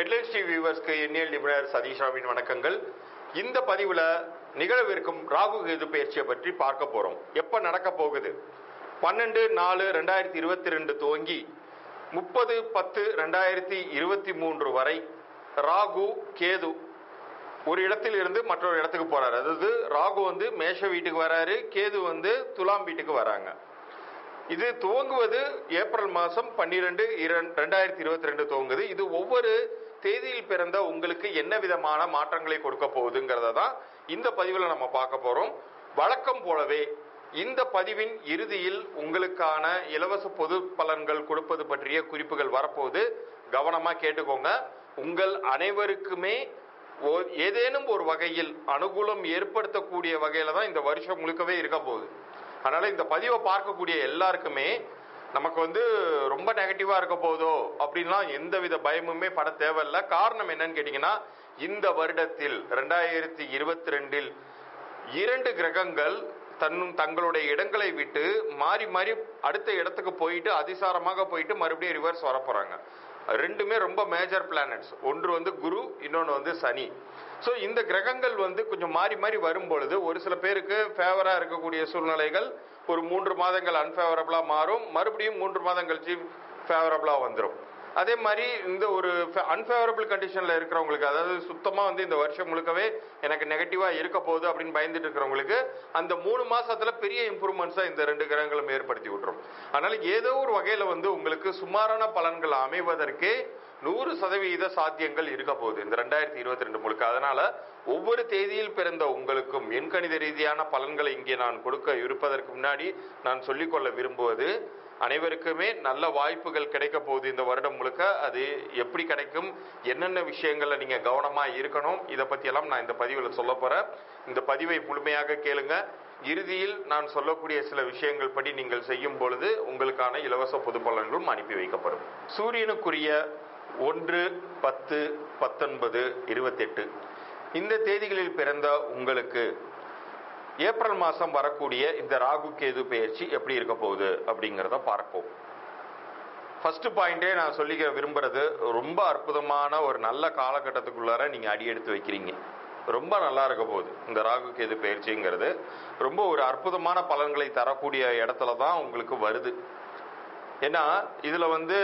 headlines TV வியூவர்ஸ்க்கு எண்ணியல் நிபுணர் சதீஷாவின் வணக்கங்கள் இந்த பதிவுல நிகழவிருக்கும் ராகு கேது பயிற்சியை பற்றி பார்க்க போறோம் எப்ப நடக்க போகுது பன்னெண்டு நாலு ரெண்டாயிரத்தி இருபத்தி ரெண்டு துவங்கி முப்பது பத்து ரெண்டாயிரத்தி இருபத்தி மூன்று வரை ராகு கேது ஒரு இடத்தில் இருந்து மற்றொரு இடத்துக்கு போறாரு அதாவது ராகு வந்து மேஷ வீட்டுக்கு வராரு கேது வந்து துலாம் வீட்டுக்கு வராங்க இது துவங்குவது ஏப்ரல் மாதம் பன்னிரெண்டு ரெண்டாயிரத்தி இருபத்தி ரெண்டு துவங்குது இது ஒவ்வொரு தேதியில் பிறந்த உங்களுக்கு என்ன விதமான மாற்றங்களை கொடுக்க போகுதுங்கிறத தான் இந்த பதிவில் நம்ம பார்க்க போறோம் வழக்கம் போலவே இந்த பதிவின் இறுதியில் உங்களுக்கான இலவச பொது பலன்கள் கொடுப்பது பற்றிய குறிப்புகள் வரப்போகுது கவனமா கேட்டுக்கோங்க உங்கள் அனைவருக்குமே ஓ- ஏதேனும் ஒரு வகையில் அனுகூலம் ஏற்படுத்தக்கூடிய வகையில தான் இந்த வருஷம் முழுக்கவே இருக்க போகுது அதனால இந்த பதிவை பார்க்கக்கூடிய எல்லாருக்குமே நமக்கு வந்து ரொம்ப நெகட்டிவா இருக்க போதோ அப்படின்லாம் எந்தவித பயமுமே பட தேவையில்ல காரணம் என்னன்னு கேட்டீங்கன்னா இந்த வருடத்தில் ரெண்டாயிரத்தி இருபத்தி ரெண்டில் இரண்டு கிரகங்கள் தன்னும் தங்களுடைய இடங்களை விட்டு மாறி மாறி அடுத்த இடத்துக்கு போயிட்டு அதிசாரமாக போயிட்டு மறுபடியும் ரிவர்ஸ் வர போறாங்க ரெண்டுமே ரொம்ப மேஜர் பிளானட்ஸ் ஒன்று வந்து குரு இன்னொன்று வந்து சனி ஸோ இந்த கிரகங்கள் வந்து கொஞ்சம் மாறி மாறி வரும் பொழுது ஒரு சில பேருக்கு ஃபேவரா இருக்கக்கூடிய சூழ்நிலைகள் ஒரு மூன்று மாதங்கள் அன்ஃபேவரபிளா மாறும் மறுபடியும் மூன்று மாதம் கழிச்சு ஃபேவரபிளா வந்துடும் அதே மாதிரி இந்த ஒரு அன்ஃபேவரபிள் கண்டிஷன்ல இருக்கிறவங்களுக்கு அதாவது சுத்தமா வந்து இந்த வருஷம் முழுக்கவே எனக்கு நெகட்டிவா இருக்க போகுது அப்படின்னு பயந்துட்டு இருக்கிறவங்களுக்கு அந்த மூணு மாசத்துல பெரிய இம்ப்ரூவ்மெண்ட்ஸா இந்த ரெண்டு கிரகங்களும் ஏற்படுத்தி விட்டுரும் அதனால ஏதோ ஒரு வகையில வந்து உங்களுக்கு சுமாரான பலன்கள் அமைவதற்கே நூறு சதவீத சாத்தியங்கள் இருக்க போகுது இந்த ரெண்டாயிரத்தி இருபத்தி ரெண்டு முழுக்க அதனால ஒவ்வொரு தேதியில் பிறந்த உங்களுக்கும் எண்கணித ரீதியான பலன்களை இங்கே நான் கொடுக்க இருப்பதற்கு முன்னாடி நான் சொல்லிக்கொள்ள விரும்புவது அனைவருக்குமே நல்ல வாய்ப்புகள் கிடைக்க போகுது இந்த வருடம் முழுக்க அது எப்படி கிடைக்கும் என்னென்ன விஷயங்கள்ல நீங்க கவனமா இருக்கணும் இதை பத்தி எல்லாம் நான் இந்த பதிவில் சொல்ல போறேன் இந்த பதிவை முழுமையாக கேளுங்க இறுதியில் நான் சொல்லக்கூடிய சில விஷயங்கள் படி நீங்கள் செய்யும் பொழுது உங்களுக்கான இலவச பொது பலன்களும் அனுப்பி வைக்கப்படும் சூரியனுக்குரிய ஒன்று பத்து பத்தொன்பது இருபத்தெட்டு இந்த தேதிகளில் பிறந்த உங்களுக்கு ஏப்ரல் மாதம் வரக்கூடிய இந்த ராகு கேது பெயர்ச்சி எப்படி இருக்க போகுது அப்படிங்கிறத பார்ப்போம் ஃபர்ஸ்ட் பாயிண்டே நான் சொல்லிக்க விரும்புறது ரொம்ப அற்புதமான ஒரு நல்ல காலகட்டத்துக்குள்ளார நீங்க அடி எடுத்து வைக்கிறீங்க ரொம்ப நல்லா இருக்க போகுது இந்த ராகு கேது பயிற்சிங்கிறது ரொம்ப ஒரு அற்புதமான பலன்களை தரக்கூடிய இடத்துல தான் உங்களுக்கு வருது ஏன்னா இதுல வந்து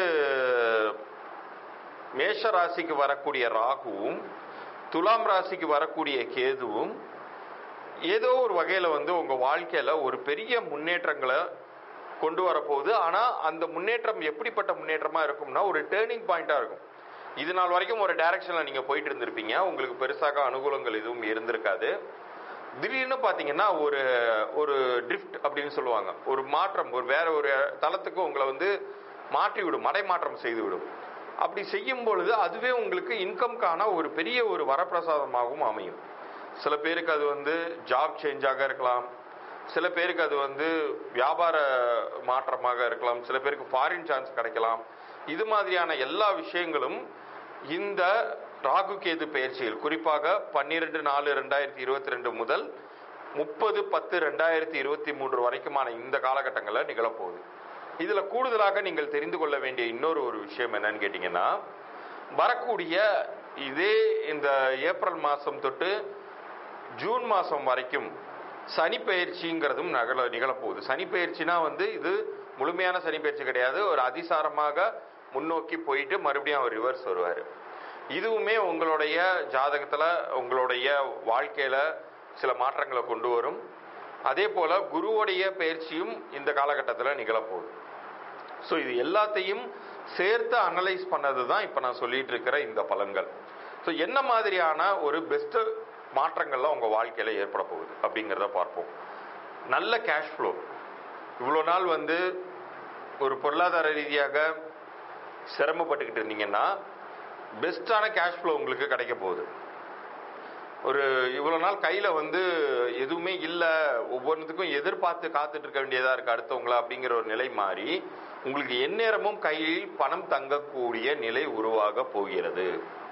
மேஷ ராசிக்கு வரக்கூடிய ராகுவும் துலாம் ராசிக்கு வரக்கூடிய கேதுவும் ஏதோ ஒரு வகையில வந்து உங்க வாழ்க்கையில ஒரு பெரிய முன்னேற்றங்களை கொண்டு வரப்போகுது ஆனா அந்த முன்னேற்றம் எப்படிப்பட்ட முன்னேற்றமா இருக்கும்னா ஒரு டேர்னிங் பாயிண்டா இருக்கும் இது நாள் வரைக்கும் ஒரு டைரக்ஷன்ல நீங்க போயிட்டு இருந்திருப்பீங்க உங்களுக்கு பெருசாக அனுகூலங்கள் எதுவும் இருந்திருக்காது திடீர்னு பாத்தீங்கன்னா ஒரு ஒரு ட்ரிஃப்ட் அப்படின்னு சொல்லுவாங்க ஒரு மாற்றம் ஒரு வேற ஒரு தளத்துக்கு உங்களை வந்து மாற்றி விடும் மடைமாற்றம் செய்து விடும் அப்படி செய்யும் பொழுது அதுவே உங்களுக்கு இன்கம்கான ஒரு பெரிய ஒரு வரப்பிரசாதமாகவும் அமையும் சில பேருக்கு அது வந்து ஜாப் சேஞ்சாக இருக்கலாம் சில பேருக்கு அது வந்து வியாபார மாற்றமாக இருக்கலாம் சில பேருக்கு ஃபாரின் சான்ஸ் கிடைக்கலாம் இது மாதிரியான எல்லா விஷயங்களும் இந்த ராகு கேது பயிற்சியில் குறிப்பாக பன்னிரெண்டு நாலு ரெண்டாயிரத்தி இருபத்தி ரெண்டு முதல் முப்பது பத்து ரெண்டாயிரத்தி இருபத்தி மூன்று வரைக்குமான இந்த காலகட்டங்களில் நிகழப்போகுது இதுல கூடுதலாக நீங்கள் தெரிந்து கொள்ள வேண்டிய இன்னொரு ஒரு விஷயம் என்னன்னு கேட்டீங்கன்னா வரக்கூடிய இதே இந்த ஏப்ரல் மாசம் தொட்டு ஜூன் மாசம் வரைக்கும் சனி பயிற்சிங்கிறதும் நகல நிகழப்போகுது சனி பயிற்சினா வந்து இது முழுமையான சனி பயிற்சி கிடையாது ஒரு அதிசாரமாக முன்னோக்கி போயிட்டு மறுபடியும் அவர் ரிவர்ஸ் வருவார் இதுவுமே உங்களுடைய ஜாதகத்துல உங்களுடைய வாழ்க்கையில சில மாற்றங்களை கொண்டு வரும் அதே போல குருவுடைய பயிற்சியும் இந்த காலகட்டத்தில் நிகழப்போகுது ஸோ இது எல்லாத்தையும் சேர்த்து அனலைஸ் பண்ணது தான் இப்போ நான் சொல்லிட்டு இருக்கிற இந்த பலன்கள் ஸோ என்ன மாதிரியான ஒரு பெஸ்ட் மாற்றங்கள்லாம் உங்கள் வாழ்க்கையில் ஏற்பட போகுது அப்படிங்கிறத பார்ப்போம் நல்ல கேஷ் ஃப்ளோ இவ்வளோ நாள் வந்து ஒரு பொருளாதார ரீதியாக சிரமப்பட்டுக்கிட்டு இருந்தீங்கன்னா பெஸ்ட்டான கேஷ் ஃப்ளோ உங்களுக்கு கிடைக்க போகுது ஒரு இவ்வளோ நாள் கையில் வந்து எதுவுமே இல்லை ஒவ்வொன்றுத்துக்கும் எதிர்பார்த்து காத்துட்டு இருக்க வேண்டியதாக இருக்கு அடுத்தவங்கள அப்படிங்கிற ஒரு நிலை மாறி உங்களுக்கு எந்நேரமும் கையில் பணம் தங்கக்கூடிய நிலை உருவாக போகிறது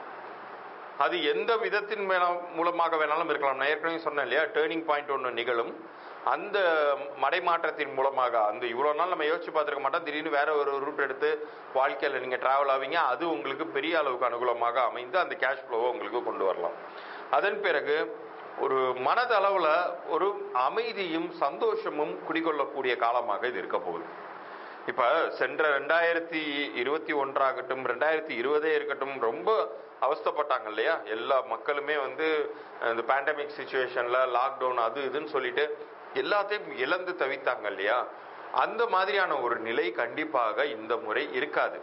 அது எந்த விதத்தின் மேல மூலமாக வேணாலும் இருக்கலாம் நான் ஏற்கனவே சொன்னேன் இல்லையா டேர்னிங் பாயிண்ட் ஒன்று நிகழும் அந்த மடைமாற்றத்தின் மூலமாக அந்த இவ்வளோ நாள் நம்ம யோசிச்சு பார்த்துருக்க மாட்டோம் திடீர்னு வேற ஒரு ரூட் எடுத்து வாழ்க்கையில் நீங்கள் டிராவல் ஆவீங்க அது உங்களுக்கு பெரிய அளவுக்கு அனுகூலமாக அமைந்து அந்த கேஷ் ஃப்ளோவை உங்களுக்கு கொண்டு வரலாம் அதன் பிறகு ஒரு மனதளவில் ஒரு அமைதியும் சந்தோஷமும் குடிகொள்ளக்கூடிய காலமாக இது இருக்க போகுது இப்ப சென்ற ரெண்டாயிரத்தி இருபத்தி ஒன்றாகட்டும் ரெண்டாயிரத்தி இருபதே இருக்கட்டும் ரொம்ப அவஸ்தைப்பட்டாங்க இல்லையா எல்லா மக்களுமே வந்து இந்த பேண்டமிக் சுச்சுவேஷன்ல லாக்டவுன் அது இதுன்னு சொல்லிட்டு எல்லாத்தையும் இழந்து தவித்தாங்க இல்லையா அந்த மாதிரியான ஒரு நிலை கண்டிப்பாக இந்த முறை இருக்காது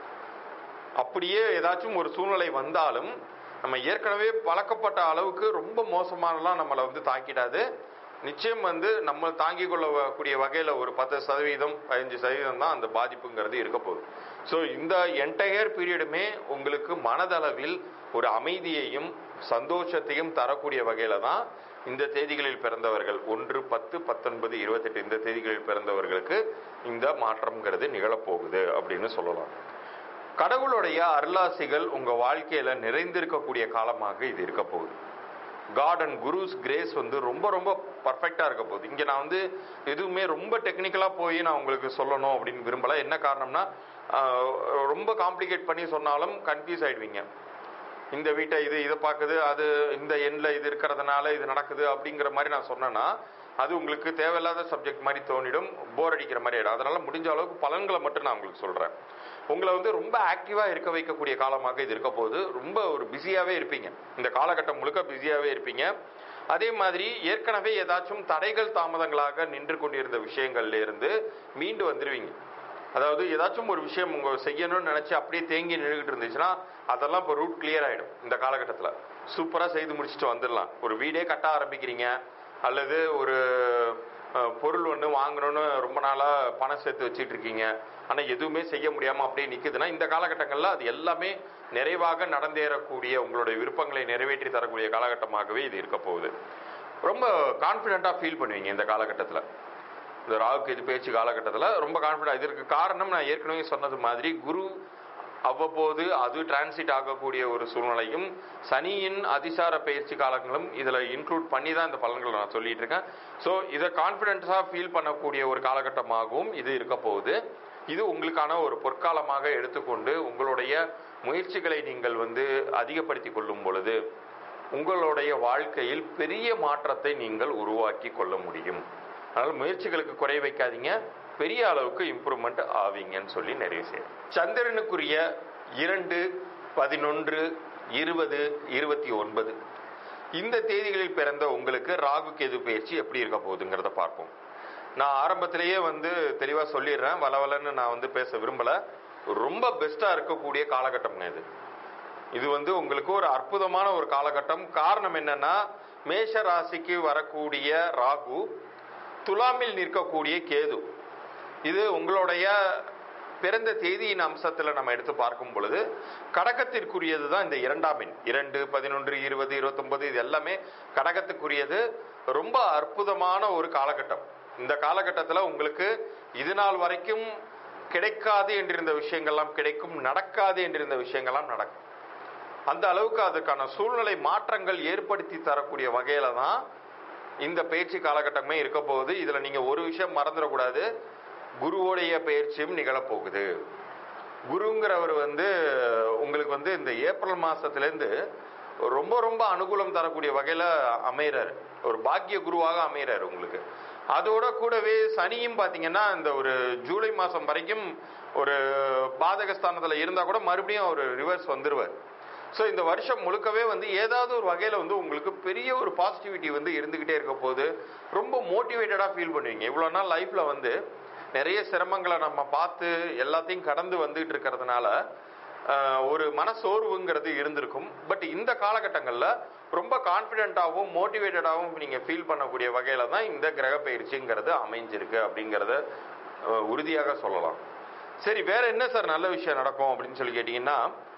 அப்படியே ஏதாச்சும் ஒரு சூழ்நிலை வந்தாலும் நம்ம ஏற்கனவே பழக்கப்பட்ட அளவுக்கு ரொம்ப மோசமானலாம் நம்மளை வந்து தாக்கிடாது நிச்சயம் வந்து நம்ம தாங்கிக் கொள்ளக்கூடிய வகையில் ஒரு பத்து சதவீதம் பதினஞ்சு சதவீதம் தான் அந்த பாதிப்புங்கிறது இருக்க போகுது ஸோ இந்த என்டையர் பீரியடுமே உங்களுக்கு மனதளவில் ஒரு அமைதியையும் சந்தோஷத்தையும் தரக்கூடிய வகையில தான் இந்த தேதிகளில் பிறந்தவர்கள் ஒன்று பத்து பத்தொன்பது இருபத்தெட்டு இந்த தேதிகளில் பிறந்தவர்களுக்கு இந்த மாற்றம்ங்கிறது நிகழப்போகுது அப்படின்னு சொல்லலாம் கடவுளுடைய அருளாசிகள் உங்க வாழ்க்கையில நிறைந்திருக்கக்கூடிய காலமாக இது இருக்க போகுது காட் அண்ட் குருஸ் கிரேஸ் வந்து ரொம்ப ரொம்ப பர்ஃபெக்டாக இருக்க போகுது இங்கே நான் வந்து எதுவுமே ரொம்ப டெக்னிக்கலாக போய் நான் உங்களுக்கு சொல்லணும் அப்படின்னு விரும்பல என்ன காரணம்னா ஆஹ், ரொம்ப காம்ப்ளிகேட் பண்ணி சொன்னாலும் கன்ஃபியூஸ் ஆயிடுவீங்க இந்த வீட்டை இது இதை பார்க்குது அது இந்த எண்ணில் இது இருக்கிறதுனால இது நடக்குது அப்படிங்கிற மாதிரி நான் சொன்னேன்னா அது உங்களுக்கு தேவையில்லாத சப்ஜெக்ட் மாதிரி தோணிடும் போர் அடிக்கிற மாதிரி ஆயிடும் அதனால முடிஞ்ச அளவுக்கு பலன்களை மட்டும் நான் உங்களுக்கு சொல்கிறேன் உங்களை வந்து ரொம்ப ஆக்டிவாக இருக்க வைக்கக்கூடிய காலமாக இது இருக்க போது ரொம்ப ஒரு பிஸியாகவே இருப்பீங்க இந்த காலகட்டம் முழுக்க பிஸியாகவே இருப்பீங்க அதே மாதிரி ஏற்கனவே ஏதாச்சும் தடைகள் தாமதங்களாக நின்று கொண்டிருந்த விஷயங்கள்ல இருந்து மீண்டு வந்துடுவீங்க அதாவது ஏதாச்சும் ஒரு விஷயம் உங்க செய்யணும்னு நினைச்சு அப்படியே தேங்கி நின்றுகிட்டு இருந்துச்சுன்னா அதெல்லாம் இப்போ ரூட் கிளியர் ஆயிடும் இந்த காலகட்டத்தில் சூப்பராக செய்து முடிச்சுட்டு வந்துடலாம் ஒரு வீடே கட்ட ஆரம்பிக்கிறீங்க அல்லது ஒரு அஹ், பொருள் ஒன்று வாங்கணும்னு ரொம்ப நாளாக பணம் சேர்த்து வச்சுட்டு இருக்கீங்க ஆனால் எதுவுமே செய்ய முடியாமல் அப்படியே நிற்குதுன்னா இந்த காலகட்டங்களில் அது எல்லாமே நிறைவாக நடந்தேறக்கூடிய உங்களுடைய விருப்பங்களை நிறைவேற்றி தரக்கூடிய காலகட்டமாகவே இது இருக்க போகுது ரொம்ப கான்ஃபிடென்ட்டாக ஃபீல் பண்ணுவீங்க இந்த காலகட்டத்தில் இந்த ராகுக்கு இது பேச்சு காலகட்டத்தில் ரொம்ப கான்ஃபிடென்ட் இதற்கு காரணம் நான் ஏற்கனவே சொன்னது மாதிரி குரு அவ்வப்போது அது டிரான்சிட் ஆகக்கூடிய ஒரு சூழ்நிலையும் சனியின் அதிசார பயிற்சி காலங்களும் இதில் இன்க்ளூட் பண்ணி தான் இந்த பலன்களை நான் சொல்லிட்டு இருக்கேன் ஸோ இதை கான்ஃபிடென்ஸாக ஃபீல் பண்ணக்கூடிய ஒரு காலகட்டமாகவும் இது இருக்க போகுது இது உங்களுக்கான ஒரு பொற்காலமாக எடுத்துக்கொண்டு உங்களுடைய முயற்சிகளை நீங்கள் வந்து அதிகப்படுத்தி கொள்ளும் பொழுது உங்களுடைய வாழ்க்கையில் பெரிய மாற்றத்தை நீங்கள் உருவாக்கி கொள்ள முடியும் அதனால் முயற்சிகளுக்கு குறை வைக்காதீங்க பெரிய அளவுக்கு இம்ப்ரூவ்மெண்ட் ஆவீங்கன்னு சொல்லி நிறைவு செய்யும் சந்திரனுக்குரிய இரண்டு பதினொன்று இருபது இருபத்தி ஒன்பது இந்த தேதிகளில் பிறந்த உங்களுக்கு ராகு கேது பயிற்சி எப்படி இருக்க போகுதுங்கிறத பார்ப்போம் நான் ஆரம்பத்திலேயே வந்து தெளிவாக சொல்லிடுறேன் வளவலன்னு நான் வந்து பேச விரும்பல ரொம்ப பெஸ்ட்டாக இருக்கக்கூடிய காலகட்டம்ங்க இது இது வந்து உங்களுக்கு ஒரு அற்புதமான ஒரு காலகட்டம் காரணம் என்னன்னா மேஷ ராசிக்கு வரக்கூடிய ராகு துலாமில் நிற்கக்கூடிய கேது இது உங்களுடைய பிறந்த தேதியின் அம்சத்தில் நம்ம எடுத்து பார்க்கும் பொழுது கடகத்திற்குரியது தான் இந்த இரண்டாம் எண் இரண்டு பதினொன்று இருபது இருபத்தொன்பது இது எல்லாமே கடகத்துக்குரியது ரொம்ப அற்புதமான ஒரு காலகட்டம் இந்த காலகட்டத்தில் உங்களுக்கு இது நாள் வரைக்கும் கிடைக்காது என்றிருந்த விஷயங்கள்லாம் கிடைக்கும் நடக்காது என்றிருந்த விஷயங்கள்லாம் நடக்கும் அந்த அளவுக்கு அதுக்கான சூழ்நிலை மாற்றங்கள் ஏற்படுத்தி தரக்கூடிய வகையில தான் இந்த பயிற்சி காலகட்டமே இருக்க போகுது இதுல நீங்க ஒரு விஷயம் மறந்துடக்கூடாது குருவோடைய பயிற்சியும் நிகழப்போகுது குருங்கிறவர் வந்து உங்களுக்கு வந்து இந்த ஏப்ரல் மாசத்துலேருந்து ரொம்ப ரொம்ப அனுகூலம் தரக்கூடிய வகையில் அமைகிறார் ஒரு பாக்கிய குருவாக அமைகிறார் உங்களுக்கு அதோட கூடவே சனியும் பார்த்தீங்கன்னா இந்த ஒரு ஜூலை மாதம் வரைக்கும் ஒரு பாதகஸ்தானத்தில் இருந்தால் கூட மறுபடியும் அவர் ரிவர்ஸ் வந்துடுவார் ஸோ இந்த வருஷம் முழுக்கவே வந்து ஏதாவது ஒரு வகையில் வந்து உங்களுக்கு பெரிய ஒரு பாசிட்டிவிட்டி வந்து இருந்துக்கிட்டே இருக்க போது ரொம்ப மோட்டிவேட்டடாக ஃபீல் பண்ணுவீங்க இவ்வளோ நாள் லைஃப்பில் வந்து நிறைய சிரமங்களை நம்ம பார்த்து எல்லாத்தையும் கடந்து வந்துட்டு இருக்கிறதுனால ஆஹ், ஒரு மனசோர்வுங்கிறது இருந்திருக்கும் பட் இந்த காலகட்டங்களில் ரொம்ப கான்ஃபிடென்ட்டாகவும் மோட்டிவேட்டடாகவும் நீங்கள் ஃபீல் பண்ணக்கூடிய வகையில் தான் இந்த கிரக பயிற்சிங்கிறது அமைஞ்சிருக்கு அப்படிங்கிறத ஆஹ், உறுதியாக சொல்லலாம் சரி வேற என்ன சார் நல்ல விஷயம் நடக்கும் அப்படின்னு சொல்லி கேட்டிங்கன்னா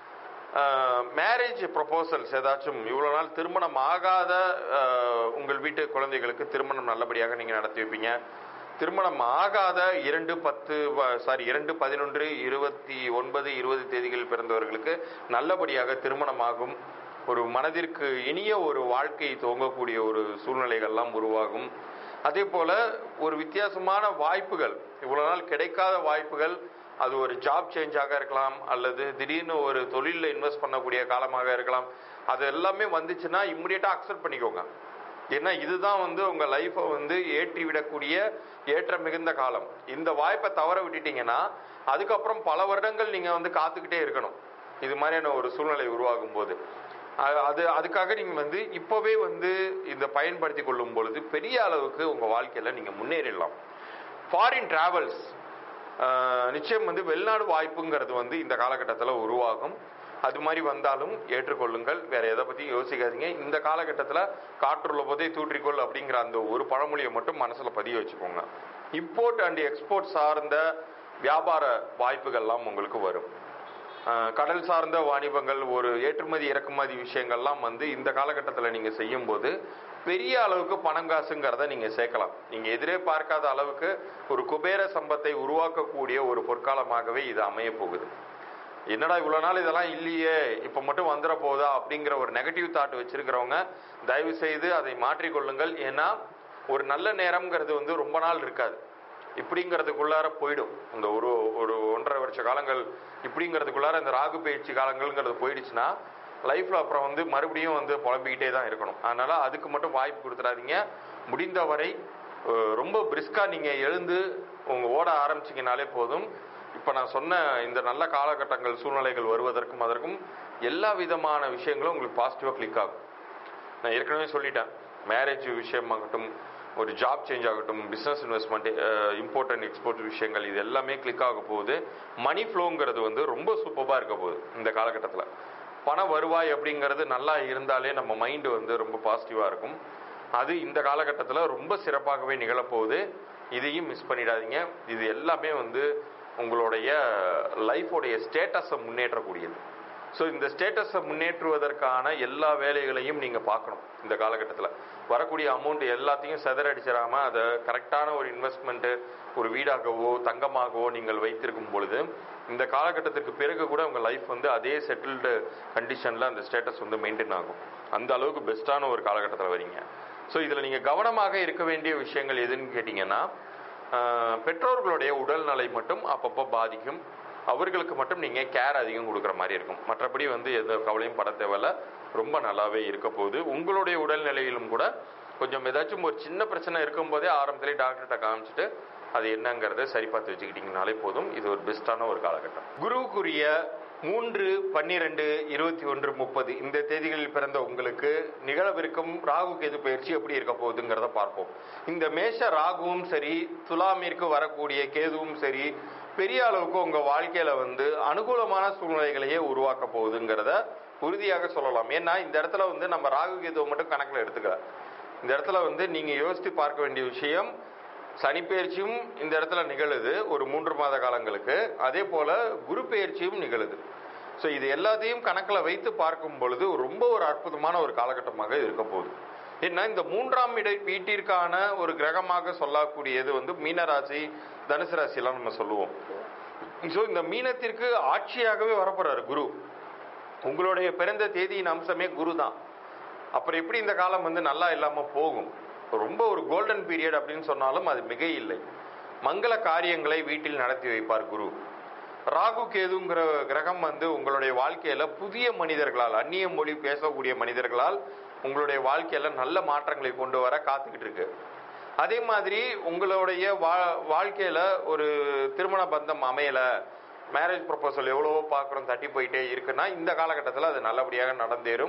மேரேஜ் ப்ரொபோசல்ஸ் ஏதாச்சும் இவ்வளோ நாள் திருமணம் ஆகாத ஆஹ், உங்கள் வீட்டு குழந்தைகளுக்கு திருமணம் நல்லபடியாக நீங்கள் நடத்தி வைப்பீங்க திருமணம் ஆகாத இரண்டு பத்து சாரி இரண்டு பதினொன்று இருபத்தி ஒன்பது இருபது தேதிகளில் பிறந்தவர்களுக்கு நல்லபடியாக திருமணமாகும் ஒரு மனதிற்கு இனிய ஒரு வாழ்க்கை துவங்கக்கூடிய ஒரு சூழ்நிலைகள்லாம் உருவாகும் அதே போல ஒரு வித்தியாசமான வாய்ப்புகள் இவ்வளவு நாள் கிடைக்காத வாய்ப்புகள் அது ஒரு ஜாப் சேஞ்சாக இருக்கலாம் அல்லது திடீர்னு ஒரு தொழிலில் இன்வெஸ்ட் பண்ணக்கூடிய காலமாக இருக்கலாம் அது எல்லாமே வந்துச்சுன்னா இம்மிடியட்டா அக்செப்ட் பண்ணிக்கோங்க ஏன்னா இதுதான் வந்து உங்க லைஃப்பை வந்து ஏற்றி விடக்கூடிய ஏற்ற மிகுந்த காலம் இந்த வாய்ப்பை தவற விட்டுட்டீங்கன்னா அதுக்கப்புறம் பல வருடங்கள் நீங்க வந்து காத்துக்கிட்டே இருக்கணும் இது மாதிரியான ஒரு சூழ்நிலை உருவாகும் போது அ- அது அதுக்காக நீங்க வந்து இப்பவே வந்து இந்த பயன்படுத்தி கொள்ளும் பொழுது பெரிய அளவுக்கு உங்க வாழ்க்கையில நீங்க முன்னேறிடலாம் ஃபாரின் டிராவல்ஸ் நிச்சயம் வந்து வெளிநாடு வாய்ப்புங்கிறது வந்து இந்த காலகட்டத்தில் உருவாகும் அது மாதிரி வந்தாலும் ஏற்றுக்கொள்ளுங்கள் வேற எதை பத்தியும் யோசிக்காதீங்க இந்த காலகட்டத்தில் காற்றுள்ள போதே தூற்றிக்கொள் அப்படிங்கிற அந்த ஒரு பழமொழியை மட்டும் மனசுல பதிய வச்சுக்கோங்க இம்போர்ட் அண்ட் எக்ஸ்போர்ட் சார்ந்த வியாபார வாய்ப்புகள்லாம் உங்களுக்கு வரும் அஹ், கடல் சார்ந்த வாணிபங்கள் ஒரு ஏற்றுமதி இறக்குமதி விஷயங்கள்லாம் வந்து இந்த காலகட்டத்தில் நீங்க செய்யும் போது பெரிய அளவுக்கு பணம் காசுங்கிறத நீங்க சேர்க்கலாம் நீங்க எதிரே பார்க்காத அளவுக்கு ஒரு குபேர சம்பத்தை உருவாக்கக்கூடிய ஒரு பொற்காலமாகவே இது அமைய போகுது என்னடா இவ்வளவு நாள் இதெல்லாம் இல்லையே இப்ப மட்டும் வந்துட போதா அப்படிங்கிற ஒரு நெகட்டிவ் தாட் வச்சிருக்கிறவங்க தயவு செய்து அதை மாற்றிக்கொள்ளுங்கள் ஏன்னா ஒரு நல்ல நேரம்ங்கிறது வந்து ரொம்ப நாள் இருக்காது இப்படிங்கிறதுக்குள்ளார போயிடும் இந்த ஒரு ஒரு ஒன்றரை வருஷ காலங்கள் இப்படிங்கிறதுக்குள்ளார இந்த ராகு பயிற்சி காலங்கள்ங்கிறது போயிடுச்சுன்னா லைஃப்ல அப்புறம் வந்து மறுபடியும் வந்து புலம்பிக்கிட்டே தான் இருக்கணும் அதனால அதுக்கு மட்டும் வாய்ப்பு கொடுத்துடாதீங்க முடிந்தவரை அஹ், ரொம்ப பிரிஸ்கா நீங்க எழுந்து உங்க ஓட ஆரம்பிச்சீங்கனாலே போதும் இப்ப நான் சொன்ன இந்த நல்ல காலகட்டங்கள் சூழ்நிலைகள் வருவதற்கும் அதற்கும் எல்லா விதமான விஷயங்களும் உங்களுக்கு பாசிட்டிவா கிளிக் ஆகும் நான் ஏற்கனவே சொல்லிட்டேன் மேரேஜ் விஷயமாகட்டும் ஒரு ஜாப் சேஞ்ச் ஆகட்டும் business investment import and export விஷயங்கள் இது எல்லாமே கிளிக் ஆக போகுது மணி ஃப்ளோங்கிறது வந்து ரொம்ப சூப்பராக இருக்க போகுது இந்த காலகட்டத்தில் பண வருவாய் அப்படிங்கிறது நல்லா இருந்தாலே நம்ம மைண்டு வந்து ரொம்ப பாசிட்டிவாக இருக்கும் அது இந்த காலகட்டத்தில் ரொம்ப சிறப்பாகவே நிகழப்போகுது இதையும் மிஸ் பண்ணிடாதீங்க இது எல்லாமே வந்து உங்களுடைய லைஃபோடைய ஸ்டேட்டஸை முன்னேற்றக்கூடியது ஸோ இந்த ஸ்டேட்டஸை முன்னேற்றுவதற்கான எல்லா வேலைகளையும் நீங்க பார்க்கணும் இந்த காலகட்டத்தில் வரக்கூடிய அமௌண்ட் எல்லாத்தையும் செதறடிச்சிடாம அதை கரெக்டான ஒரு இன்வெஸ்ட்மெண்ட் ஒரு வீடாகவோ தங்கமாகவோ நீங்கள் வைத்திருக்கும் பொழுது இந்த காலகட்டத்திற்கு பிறகு கூட உங்க லைஃப் வந்து அதே செட்டில்டு கண்டிஷன்ல அந்த ஸ்டேட்டஸ் வந்து மெயின்டைன் ஆகும் அந்த அளவுக்கு பெஸ்ட்டான ஒரு காலகட்டத்தில் வரீங்க ஸோ இதுல நீங்க கவனமாக இருக்க வேண்டிய விஷயங்கள் எதுன்னு கேட்டீங்கன்னா ஆஹ், பெற்றோர்களுடைய உடல்நலை மட்டும் அப்பப்போ பாதிக்கும் அவர்களுக்கு மட்டும் நீங்க கேர் அதிகம் கொடுக்குற மாதிரி இருக்கும் மற்றபடி வந்து எந்த கவலையும் பட தேவையில்ல ரொம்ப நல்லாவே இருக்க போகுது உங்களுடைய உடல்நிலையிலும் கூட கொஞ்சம் ஏதாச்சும் ஒரு சின்ன பிரச்சனை இருக்கும்போதே ஆரம்பத்திலே டாக்டர்கிட்ட காமிச்சிட்டு அது என்னங்கிறத சரி பார்த்து வச்சுக்கிட்டீங்கனாலே போதும் இது ஒரு பெஸ்ட்டான ஒரு காலகட்டம் குருவுக்குரிய மூன்று பன்னிரெண்டு இருபத்தி ஒன்று முப்பது இந்த தேதிகளில் பிறந்த உங்களுக்கு நிகழவிருக்கும் ராகு கேது பயிற்சி எப்படி இருக்க போகுதுங்கிறத பார்ப்போம் இந்த மேஷ ராகுவும் சரி துலாமிற்கு வரக்கூடிய கேதுவும் சரி பெரிய அளவுக்கு உங்க வாழ்க்கையில வந்து அனுகூலமான சூழ்நிலைகளையே உருவாக்க போகுதுங்கிறத உறுதியாக சொல்லலாம் ஏன்னா இந்த இடத்துல வந்து நம்ம ராகு கேதுவை மட்டும் கணக்குல எடுத்துக்கல இந்த இடத்துல வந்து நீங்க யோசித்து பார்க்க வேண்டிய விஷயம் சனி பெயர்ச்சியும் இந்த இடத்துல நிகழுது ஒரு மூன்று மாத காலங்களுக்கு அதே போல குரு பெயர்ச்சியும் நிகழுது ஸோ இது எல்லாத்தையும் கணக்கில் வைத்து பார்க்கும் பொழுது ரொம்ப ஒரு அற்புதமான ஒரு காலகட்டமாக இது இருக்க போகுது ஏன்னா இந்த மூன்றாம் இடை வீட்டிற்கான ஒரு கிரகமாக சொல்லக்கூடியது வந்து மீனராசி தனுசு ராசிலாம் நம்ம சொல்லுவோம் ஸோ இந்த மீனத்திற்கு ஆட்சியாகவே வரப்போறாரு குரு உங்களுடைய பிறந்த தேதியின் அம்சமே குரு தான் அப்புறம் எப்படி இந்த காலம் வந்து நல்லா இல்லாம போகும் ரொம்ப ஒரு கோல்டன் பீரியட் அப்படின்னு சொன்னாலும் அது மிக இல்லை மங்கள காரியங்களை வீட்டில் நடத்தி வைப்பார் குரு ராகு கேதுங்கிற கிரகம் வந்து உங்களுடைய வாழ்க்கையில புதிய மனிதர்களால் அந்நிய மொழி பேசக்கூடிய மனிதர்களால் உங்களுடைய வாழ்க்கையில நல்ல மாற்றங்களை கொண்டு வர காத்துக்கிட்டு இருக்கு அதே மாதிரி உங்களுடைய வா- வாழ்க்கையில ஒரு திருமண பந்தம் அமையல மேரேஜ் ப்ரொபோசல் எவ்வளவோ பார்க்குறோம் தட்டி போயிட்டே இருக்குன்னா இந்த காலகட்டத்தில் அது நல்லபடியாக நடந்தேறும்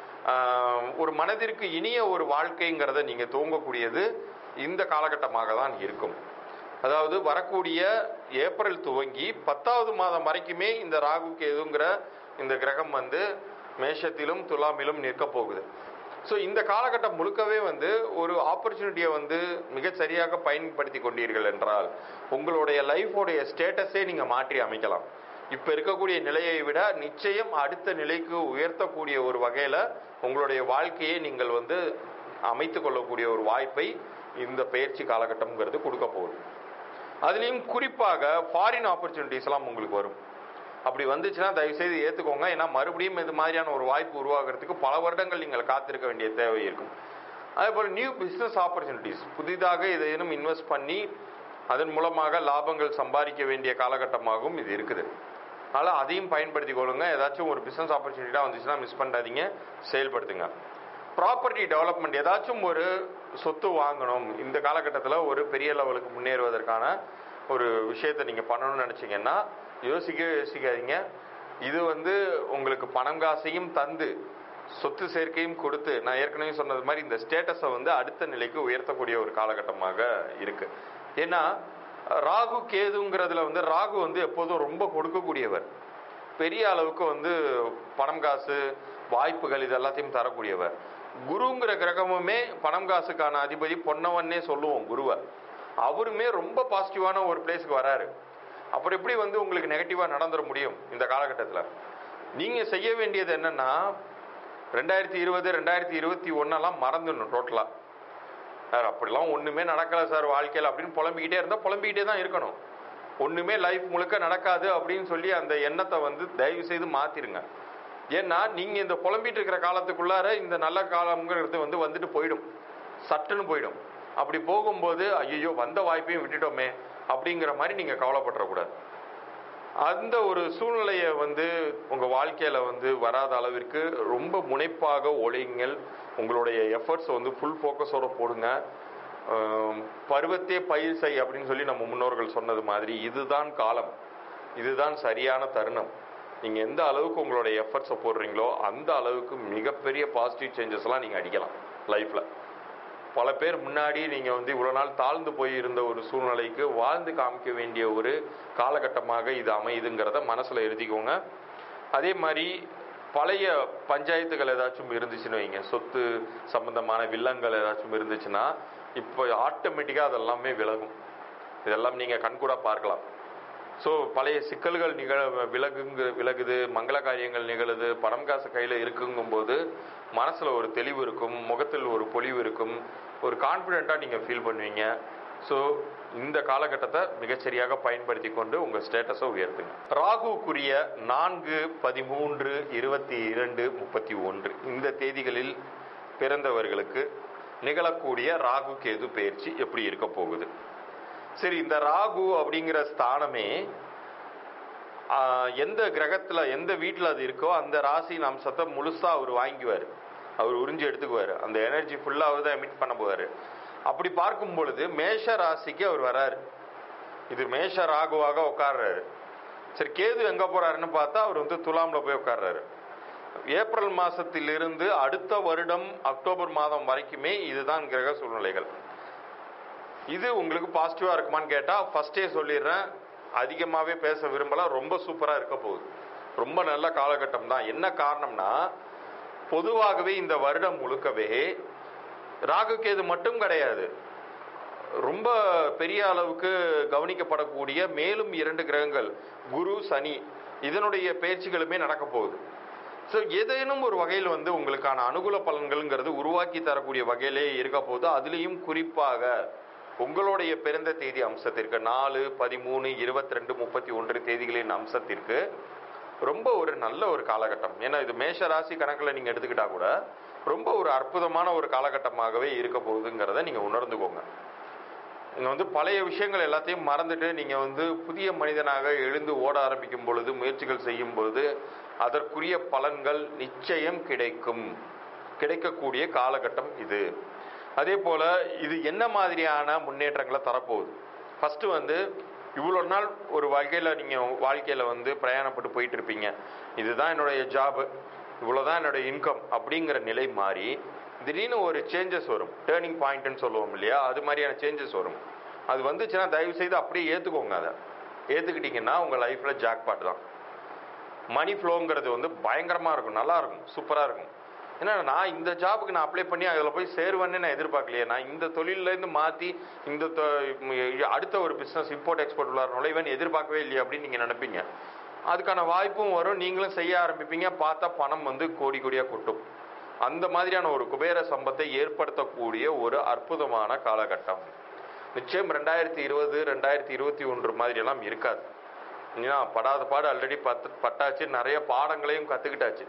ஆஹ் ஒரு மனதிற்கு இனிய ஒரு வாழ்க்கைங்கிறத நீங்க துவங்கக்கூடியது இந்த காலகட்டமாக தான் இருக்கும் அதாவது வரக்கூடிய ஏப்ரல் துவங்கி பத்தாவது மாதம் வரைக்குமே இந்த ராகு கேதுங்கிற இந்த கிரகம் வந்து மேஷத்திலும் துலாமிலும் நிற்க போகுது ஸோ இந்த காலகட்டம் முழுக்கவே வந்து ஒரு ஆப்பர்ச்சுனிட்டியை வந்து மிகச் சரியாக பயன்படுத்தி கொண்டீர்கள் என்றால் உங்களுடைய லைஃபோடைய ஸ்டேட்டஸே நீங்க மாற்றி அமைக்கலாம் இப்ப இருக்கக்கூடிய நிலையை விட நிச்சயம் அடுத்த நிலைக்கு உயர்த்தக்கூடிய ஒரு வகையில உங்களுடைய வாழ்க்கையை நீங்கள் வந்து அமைத்துக் கொள்ளக்கூடிய ஒரு வாய்ப்பை இந்த பயிற்சி காலகட்டம்ங்கிறது கொடுக்க போகுது அதுலேயும் குறிப்பாக ஃபாரின் ஆப்பர்ச்சுனிட்டிஸ் எல்லாம் உங்களுக்கு வரும் அப்படி வந்துச்சுன்னா தயவு செய்து ஏத்துக்கோங்க ஏன்னா மறுபடியும் இது மாதிரியான ஒரு வாய்ப்பு உருவாகிறதுக்கு பல வருடங்கள் நீங்கள் காத்திருக்க வேண்டிய தேவை இருக்கும் அதே போல் நியூ பிஸ்னஸ் ஆப்பர்ச்சுனிட்டிஸ் புதிதாக ஏதேனும் இன்வெஸ்ட் பண்ணி அதன் மூலமாக லாபங்கள் சம்பாதிக்க வேண்டிய காலகட்டமாகவும் இது இருக்குது அதனால் அதையும் பயன்படுத்தி கொள்ளுங்க ஏதாச்சும் ஒரு பிஸ்னஸ் ஆப்பர்ச்சுனிட்டியாக வந்துச்சுன்னா மிஸ் பண்ணாதீங்க செயல்படுத்துங்க ப்ராப்பர்ட்டி டெவலப்மெண்ட் ஏதாச்சும் ஒரு சொத்து வாங்கணும் இந்த காலகட்டத்தில் ஒரு பெரிய லெவலுக்கு முன்னேறுவதற்கான ஒரு விஷயத்தை நீங்கள் பண்ணணும்னு நினச்சிங்கன்னா யோசிக்கவே யோசிக்காதீங்க இது வந்து உங்களுக்கு பணம் காசையும் தந்து சொத்து சேர்க்கையும் கொடுத்து நான் ஏற்கனவே சொன்னது மாதிரி இந்த ஸ்டேட்டஸை வந்து அடுத்த நிலைக்கு உயர்த்தக்கூடிய ஒரு காலகட்டமாக இருக்கு ஏன்னா ராகு கேதுங்கிறதுல வந்து ராகு வந்து எப்போதும் ரொம்ப கொடுக்கக்கூடியவர் பெரிய அளவுக்கு வந்து பணம் காசு வாய்ப்புகள் இது எல்லாத்தையும் தரக்கூடியவர் குருங்கிற கிரகமுமே பணம் காசுக்கான அதிபதி பொன்னவன்னே சொல்லுவோம் குருவை அவருமே ரொம்ப பாசிட்டிவான ஒரு பிளேஸ்க்கு வராரு அப்புறம் எப்படி வந்து உங்களுக்கு நெகட்டிவாக நடந்துட முடியும் இந்த காலகட்டத்தில் நீங்கள் செய்ய வேண்டியது என்னன்னா ரெண்டாயிரத்தி இருபது ரெண்டாயிரத்தி இருபத்தி ஒன்னெல்லாம் மறந்துடணும் டோட்டலாக சார் அப்படிலாம் ஒன்றுமே நடக்கலை சார் வாழ்க்கையில் அப்படின்னு புலம்பிக்கிட்டே இருந்தால் புலம்பிக்கிட்டே தான் இருக்கணும் ஒன்றுமே லைஃப் முழுக்க நடக்காது அப்படின்னு சொல்லி அந்த எண்ணத்தை வந்து தயவு செய்து மாற்றிருங்க ஏன்னா நீங்கள் இந்த புலம்பிட்டு இருக்கிற காலத்துக்குள்ளார இந்த நல்ல காலம்ங்கிறது வந்து வந்துட்டு போயிடும் சட்டுன்னு போயிடும் அப்படி போகும்போது ஐயோ வந்த வாய்ப்பையும் விட்டுட்டோமே அப்படிங்கிற மாதிரி நீங்கள் கவலைப்பட்டுறக்கூடாது அந்த ஒரு சூழ்நிலையை வந்து உங்கள் வாழ்க்கையில் வந்து வராத அளவிற்கு ரொம்ப முனைப்பாக ஒழிங்கள் உங்களுடைய எஃபர்ட்ஸ் வந்து ஃபுல் ஃபோக்கஸோட போடுங்க ஆம், பருவத்தே பயிர் செய் அப்படின்னு சொல்லி நம்ம முன்னோர்கள் சொன்னது மாதிரி இதுதான் காலம் இதுதான் சரியான தருணம் நீங்கள் எந்த அளவுக்கு உங்களுடைய எஃபர்ட்ஸை போடுறீங்களோ அந்த அளவுக்கு மிகப்பெரிய பாசிட்டிவ் சேஞ்சஸ்லாம் நீங்கள் அடிக்கலாம் லைஃப்பில் பல பேர் முன்னாடி நீங்கள் வந்து இவ்வளோ நாள் தாழ்ந்து போய் இருந்த ஒரு சூழ்நிலைக்கு வாழ்ந்து காமிக்க வேண்டிய ஒரு காலகட்டமாக இது அமையுதுங்கிறத மனசில் எழுதிக்கோங்க அதே மாதிரி பழைய பஞ்சாயத்துகள் ஏதாச்சும் இருந்துச்சுன்னு வைங்க சொத்து சம்பந்தமான வில்லங்கள் ஏதாச்சும் இருந்துச்சுன்னா இப்போ ஆட்டோமேட்டிக்காக அதெல்லாமே விலகும் இதெல்லாம் நீங்கள் கண்கூட பார்க்கலாம் ஸோ பழைய சிக்கல்கள் நிகழ விலகுங்க விலகுது மங்கள காரியங்கள் நிகழுது பணம் காசு கையில் இருக்குங்கும்போது மனசில் ஒரு தெளிவு இருக்கும் முகத்தில் ஒரு பொலிவு இருக்கும் ஒரு கான்ஃபிடெண்ட்டாக நீங்கள் ஃபீல் பண்ணுவீங்க ஸோ இந்த காலகட்டத்தை மிகச்சரியாக பயன்படுத்தி கொண்டு உங்கள் ஸ்டேட்டஸை உயர்த்துங்க ராகுக்குரிய நான்கு பதிமூன்று இருபத்தி இரண்டு முப்பத்தி ஒன்று இந்த தேதிகளில் பிறந்தவர்களுக்கு நிகழக்கூடிய ராகு கேது பயிற்சி எப்படி இருக்க போகுது சரி இந்த ராகு அப்படிங்கிற ஸ்தானமே ஆஹ், எந்த கிரகத்துல எந்த வீட்டில் அது இருக்கோ அந்த ராசியின் அம்சத்தை முழுசா அவர் வாங்கிக்குவார் அவர் உறிஞ்சி எடுத்துக்குவார் அந்த எனர்ஜி ஃபுல்லாக அவர் தான் எமிட் பண்ண போவார் அப்படி பார்க்கும் பொழுது மேஷ ராசிக்கு அவர் வராரு இது மேஷ ராகுவாக உட்கார்றாரு சரி கேது எங்க போறாருன்னு பார்த்தா அவர் வந்து துலாம்ல போய் உட்கார்றாரு ஏப்ரல் மாசத்திலிருந்து அடுத்த வருடம் அக்டோபர் மாதம் வரைக்குமே இதுதான் கிரக சூழ்நிலைகள் இது உங்களுக்கு பாசிட்டிவா இருக்குமான்னு கேட்டா ஃபர்ஸ்டே சொல்லிடுறேன் அதிகமாவே பேச விரும்பல ரொம்ப சூப்பரா இருக்க போகுது ரொம்ப நல்ல காலகட்டம் தான் என்ன காரணம்னா பொதுவாகவே இந்த வருடம் முழுக்கவே ராகுகேது மட்டும் கிடையாது ரொம்ப பெரிய அளவுக்கு கவனிக்கப்படக்கூடிய மேலும் இரண்டு கிரகங்கள் குரு சனி இதனுடைய பயிற்சிகளுமே நடக்க போகுது ஸோ ஏதேனும் ஒரு வகையில் வந்து உங்களுக்கான அனுகூல பலன்கள்ங்கிறது உருவாக்கி தரக்கூடிய வகையிலே இருக்க போது அதுலேயும் குறிப்பாக உங்களுடைய பிறந்த தேதி அம்சத்திற்கு நாலு பதிமூணு இருபத்தி ரெண்டு முப்பத்தி ஒன்று தேதிகளின் அம்சத்திற்கு ரொம்ப ஒரு நல்ல ஒரு காலகட்டம் ஏன்னா இது மேஷ ராசி கணக்கில் நீங்கள் எடுத்துக்கிட்டா கூட ரொம்ப ஒரு அற்புதமான ஒரு காலகட்டமாகவே இருக்க போகுதுங்கிறத நீங்கள் உணர்ந்துக்கோங்க இங்கே வந்து பழைய விஷயங்கள் எல்லாத்தையும் மறந்துட்டு நீங்கள் வந்து புதிய மனிதனாக எழுந்து ஓட ஆரம்பிக்கும் பொழுது முயற்சிகள் செய்யும் பொழுது அதற்குரிய பலன்கள் நிச்சயம் கிடைக்கும் கிடைக்கக்கூடிய காலகட்டம் இது அதே போல இது என்ன மாதிரியான முன்னேற்றங்களை தரப்போகுது ஃபர்ஸ்ட் வந்து இவ்வளோ நாள் ஒரு வாழ்க்கையில் நீங்கள் வாழ்க்கையில் வந்து பிரயாணப்பட்டு போயிட்டு இருப்பீங்க இதுதான் என்னுடைய ஜாப் இவ்வளோதான் என்னுடைய இன்கம் அப்படிங்கிற நிலை மாறி திடீர்னு ஒரு சேஞ்சஸ் வரும் டேர்னிங் பாயிண்ட்னு சொல்லுவோம் இல்லையா அது மாதிரியான சேஞ்சஸ் வரும் அது வந்துச்சுன்னா தயவு செய்து அப்படியே ஏற்றுக்கோங்க அதை ஏற்றுக்கிட்டீங்கன்னா உங்கள் லைஃப்பில் ஜாக்பாட் தான் மணி ஃப்ளோங்கிறது வந்து பயங்கரமாக இருக்கும் நல்லா இருக்கும் சூப்பராக இருக்கும் ஏன்னா நான் இந்த ஜாபுக்கு நான் அப்ளை பண்ணி அதில் போய் சேருவேன்னு நான் எதிர்பார்க்கலையே நான் இந்த தொழிலேருந்து மாற்றி இந்த தொ- ம், அடுத்த ஒரு பிஸ்னஸ் இம்போர்ட் எக்ஸ்போர்ட் உள்ள நுழைவேன்னு எதிர்பார்க்கவே இல்லையே அப்படின்னு நீங்கள் நினைப்பீங்க அதுக்கான வாய்ப்பும் வரும் நீங்களும் செய்ய ஆரம்பிப்பீங்க பார்த்தா பணம் வந்து கோடி கோடியாக கொட்டும் அந்த மாதிரியான ஒரு குபேர சம்பத்தை ஏற்படுத்தக்கூடிய ஒரு அற்புதமான காலகட்டம் நிச்சயம் ரெண்டாயிரத்தி இருபது ரெண்டாயிரத்தி இருபத்தி ஒன்று மாதிரி எல்லாம் இருக்காது ஏன்னா படாத பாடு ஆல்ரெடி பத்து பட்டாச்சு நிறைய பாடங்களையும் கற்றுக்கிட்டாச்சு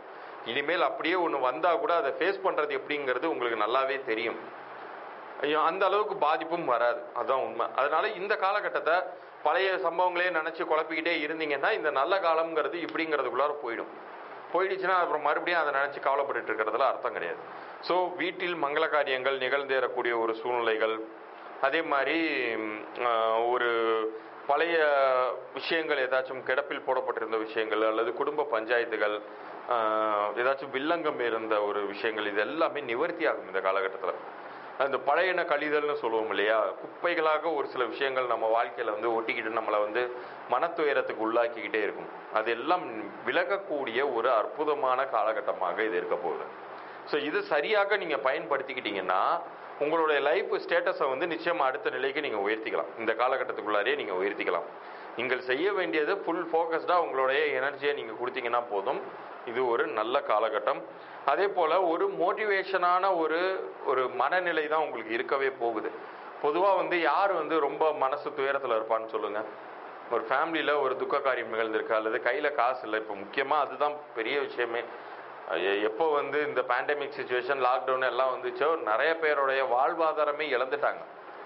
இனிமேல் அப்படியே ஒன்று வந்தால் கூட அதை ஃபேஸ் பண்ணுறது எப்படிங்கிறது உங்களுக்கு நல்லாவே தெரியும் ஐயோ அந்த அளவுக்கு பாதிப்பும் வராது அதுதான் உண்மை அதனால இந்த காலகட்டத்தை பழைய சம்பவங்களே நினச்சி குழப்பிக்கிட்டே இருந்தீங்கன்னா இந்த நல்ல காலம்ங்கிறது இப்படிங்கிறதுக்குள்ளார போயிடும் போயிடுச்சுன்னா அப்புறம் மறுபடியும் அதை நினச்சி கவலைப்பட்டுட்டு இருக்கிறதுல அர்த்தம் கிடையாது ஸோ வீட்டில் மங்கள காரியங்கள் நிகழ்ந்தேறக்கூடிய ஒரு சூழ்நிலைகள் அதே மாதிரி ம், ஆஹ், ஒரு பழைய விஷயங்கள் ஏதாச்சும் கிடப்பில் போடப்பட்டிருந்த விஷயங்கள் அல்லது குடும்ப பஞ்சாயத்துகள் ஆஹ், ஏதாச்சும் வில்லங்கம் இருந்த ஒரு விஷயங்கள் இது எல்லாமே நிவர்த்தி ஆகும் இந்த காலகட்டத்தில் அந்த பழையன கழிதல்னு சொல்லுவோம் இல்லையா குப்பைகளாக ஒரு சில விஷயங்கள் நம்ம வாழ்க்கையில வந்து ஒட்டிக்கிட்டு நம்மளை வந்து மனத்துயரத்துக்கு உள்ளாக்கிக்கிட்டே இருக்கும் அதெல்லாம் விலகக்கூடிய ஒரு அற்புதமான காலகட்டமாக இது இருக்க போகுது ஸோ இது சரியாக நீங்கள் பயன்படுத்திக்கிட்டீங்கன்னா உங்களுடைய லைஃப் ஸ்டேட்டஸை வந்து நிச்சயமா அடுத்த நிலைக்கு நீங்கள் உயர்த்திக்கலாம் இந்த காலகட்டத்துக்குள்ளாரே நீங்கள் உயர்த்திக்கலாம் நீங்கள் செய்ய வேண்டியது ஃபுல் ஃபோக்கஸ்டாக உங்களுடைய எனர்ஜியை நீங்கள் கொடுத்தீங்கன்னா போதும் இது ஒரு நல்ல காலகட்டம் அதே போல் ஒரு மோட்டிவேஷனான ஒரு ஒரு மனநிலை தான் உங்களுக்கு இருக்கவே போகுது பொதுவாக வந்து யார் வந்து ரொம்ப மனசு துயரத்தில் இருப்பான்னு சொல்லுங்கள் ஒரு ஃபேமிலியில் ஒரு துக்க காரியம் நிகழ்ந்திருக்கு அல்லது கையில் காசு இல்லை இப்போ முக்கியமாக அதுதான் பெரிய விஷயமே எ- எப்போ வந்து இந்த பேண்டமிக் சுச்சுவேஷன் லாக்டவுன் எல்லாம் வந்துச்சோ நிறைய பேருடைய வாழ்வாதாரமே இழந்துட்டாங்க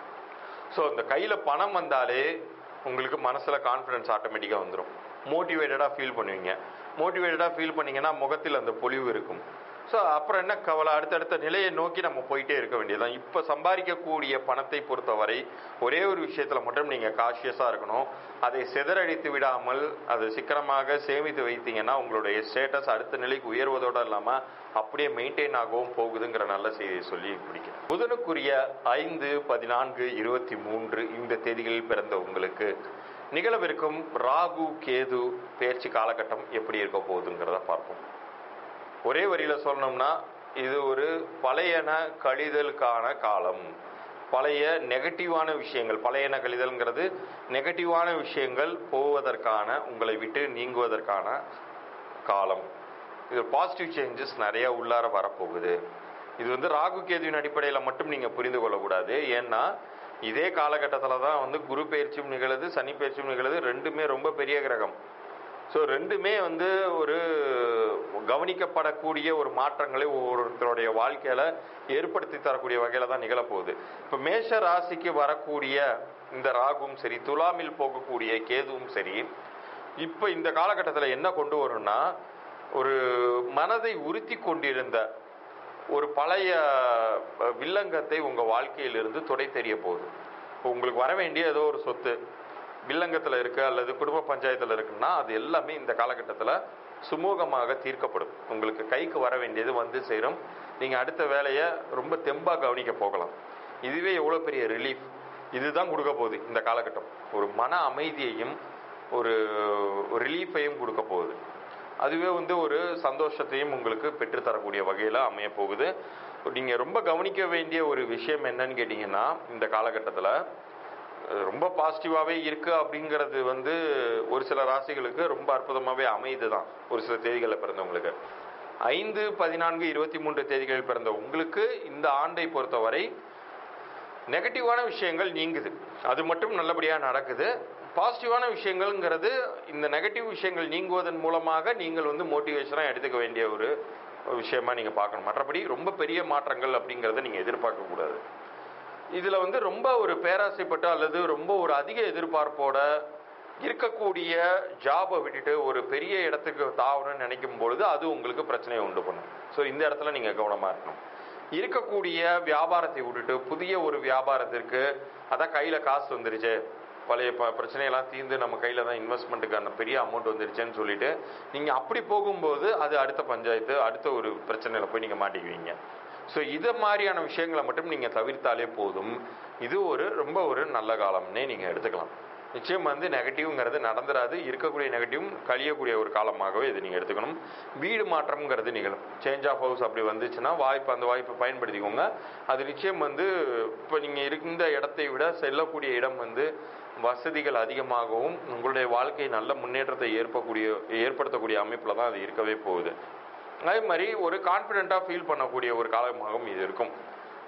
ஸோ இந்த கையில் பணம் வந்தாலே உங்களுக்கு மனசில் கான்ஃபிடன்ஸ் ஆட்டோமேட்டிக்காக வந்துடும் மோட்டிவேட்டடாக ஃபீல் பண்ணுவீங்க மோட்டிவேட்டடாக ஃபீல் பண்ணீங்கன்னா முகத்தில் அந்த பொலிவு இருக்கும் ஸோ அப்புறம் என்ன கவலை அடுத்தடுத்த நிலையை நோக்கி நம்ம போயிட்டே இருக்க வேண்டியதுதான் இப்போ சம்பாதிக்கக்கூடிய பணத்தை பொறுத்தவரை ஒரே ஒரு விஷயத்தில் மட்டும் நீங்கள் காஷியஸாக இருக்கணும் அதை சிதறடித்து விடாமல் அதை சிக்கனமாக சேமித்து வைத்தீங்கன்னா உங்களுடைய ஸ்டேட்டஸ் அடுத்த நிலைக்கு உயர்வதோடு இல்லாமல் அப்படியே மெயின்டைன் ஆகவும் போகுதுங்கிற நல்ல செய்தியை சொல்லி பிடிக்கும் புதனுக்குரிய ஐந்து பதினான்கு இருபத்தி மூன்று இந்த தேதிகளில் பிறந்த உங்களுக்கு நிகழவிருக்கும் ராகு கேது பேர்ச்சி காலகட்டம் எப்படி இருக்க போகுதுங்கிறத பார்ப்போம் ஒரே வரியில சொல்லணும்னா இது ஒரு பழையன கழிதலுக்கான காலம் பழைய நெகட்டிவான விஷயங்கள் பழையன கழிதல்ங்கிறது நெகட்டிவான விஷயங்கள் போவதற்கான உங்களை விட்டு நீங்குவதற்கான காலம் இது பாசிட்டிவ் சேஞ்சஸ் நிறைய உள்ளார வரப்போகுது இது வந்து ராகு கேதுவின் அடிப்படையில் மட்டும் நீங்கள் புரிந்து கொள்ளக்கூடாது ஏன்னா இதே காலகட்டத்தில் தான் வந்து குரு பயிற்சியும் நிகழுது சனி பயிற்சியும் நிகழுது ரெண்டுமே ரொம்ப பெரிய கிரகம் ஸோ ரெண்டுமே வந்து ஒரு கவனிக்கப்படக்கூடிய ஒரு மாற்றங்களை ஒவ்வொருத்தருடைய வாழ்க்கையில ஏற்படுத்தி தரக்கூடிய வகையில தான் நிகழப்போகுது இப்போ மேஷ ராசிக்கு வரக்கூடிய இந்த ராகுவும் சரி துலாமில் போகக்கூடிய கேதுவும் சரி இப்போ இந்த காலகட்டத்தில் என்ன கொண்டு வரும்னா ஒரு மனதை உறுத்தி கொண்டிருந்த ஒரு பழைய அஹ், வில்லங்கத்தை உங்க வாழ்க்கையிலிருந்து துடை தெரிய போகுது இப்போ உங்களுக்கு வர வேண்டிய ஏதோ ஒரு சொத்து வில்லங்கத்தில் இருக்கு அல்லது குடும்ப பஞ்சாயத்தில் இருக்குன்னா அது எல்லாமே இந்த காலகட்டத்தில் சுமூகமாக தீர்க்கப்படும் உங்களுக்கு கைக்கு வர வேண்டியது வந்து சேரும் நீங்கள் அடுத்த வேலையை ரொம்ப தெம்பாக கவனிக்க போகலாம் இதுவே எவ்வளோ பெரிய ரிலீஃப் இதுதான் கொடுக்க போகுது இந்த காலகட்டம் ஒரு மன அமைதியையும் ஒரு ரிலீஃபையும் கொடுக்க போகுது அதுவே வந்து ஒரு சந்தோஷத்தையும் உங்களுக்கு பெற்றுத்தரக்கூடிய வகையில் அமைய போகுது நீங்கள் ரொம்ப கவனிக்க வேண்டிய ஒரு விஷயம் என்னன்னு கேட்டிங்கன்னா இந்த காலகட்டத்தில் ரொம்ப பாசிட்டிவாகவே இருக்கு அப்படிங்கிறது வந்து ஒரு சில ராசிகளுக்கு ரொம்ப அற்புதமாகவே அமையுது தான் ஒரு சில தேதிகளில் பிறந்தவங்களுக்கு ஐந்து பதினான்கு இருபத்தி மூன்று தேதிகளில் பிறந்த உங்களுக்கு இந்த ஆண்டை பொறுத்தவரை நெகட்டிவான விஷயங்கள் நீங்குது அது மட்டும் நல்லபடியாக நடக்குது பாசிட்டிவான விஷயங்கள்ங்கிறது இந்த நெகட்டிவ் விஷயங்கள் நீங்குவதன் மூலமாக நீங்கள் வந்து மோட்டிவேஷனாக எடுத்துக்க வேண்டிய ஒரு விஷயமா நீங்கள் பார்க்கணும் மற்றபடி ரொம்ப பெரிய மாற்றங்கள் அப்படிங்கிறத நீங்கள் எதிர்பார்க்கக்கூடாது இதில் வந்து ரொம்ப ஒரு பேராசைப்பட்டு அல்லது ரொம்ப ஒரு அதிக எதிர்பார்ப்போட இருக்கக்கூடிய ஜாபை விட்டுட்டு ஒரு பெரிய இடத்துக்கு தாவணும்னு நினைக்கும் பொழுது அது உங்களுக்கு பிரச்சனையை உண்டு பண்ணும் ஸோ இந்த இடத்துல நீங்கள் கவனமாக இருக்கணும் இருக்கக்கூடிய வியாபாரத்தை விட்டுட்டு புதிய ஒரு வியாபாரத்திற்கு அதான் கையில் காசு வந்துருச்சு பழைய ப பிரச்சனையெல்லாம் தீர்ந்து நம்ம கையில் தான் இன்வெஸ்ட்மெண்ட்டுக்கான பெரிய அமௌண்ட் வந்துருச்சுன்னு சொல்லிட்டு நீங்கள் அப்படி போகும்போது அது அடுத்த பஞ்சாயத்து அடுத்த ஒரு பிரச்சனையில் போய் நீங்கள் மாட்டிக்குவீங்க ஸோ இது மாதிரியான விஷயங்களை மட்டும் நீங்கள் தவிர்த்தாலே போதும் இது ஒரு ரொம்ப ஒரு நல்ல காலம்னே நீங்கள் எடுத்துக்கலாம் நிச்சயம் வந்து நெகட்டிவ்ங்கிறது நடந்துராது இருக்கக்கூடிய நெகட்டிவும் கழியக்கூடிய ஒரு காலமாகவே இது நீங்கள் எடுத்துக்கணும் வீடு மாற்றம்ங்கிறது நிகழும் சேஞ்ச் ஆஃப் ஹவுஸ் அப்படி வந்துச்சுன்னா வாய்ப்பு அந்த வாய்ப்பை பயன்படுத்திக்கோங்க அது நிச்சயம் வந்து இப்போ நீங்கள் இருந்த இடத்தை விட செல்லக்கூடிய இடம் வந்து வசதிகள் அதிகமாகவும் உங்களுடைய வாழ்க்கை நல்ல முன்னேற்றத்தை ஏற்பக்கூடிய ஏற்படுத்தக்கூடிய அமைப்பில் தான் அது இருக்கவே போகுது அதே மாதிரி ஒரு கான்ஃபிடென்ட்டாக ஃபீல் பண்ணக்கூடிய ஒரு காலமாகவும் இது இருக்கும்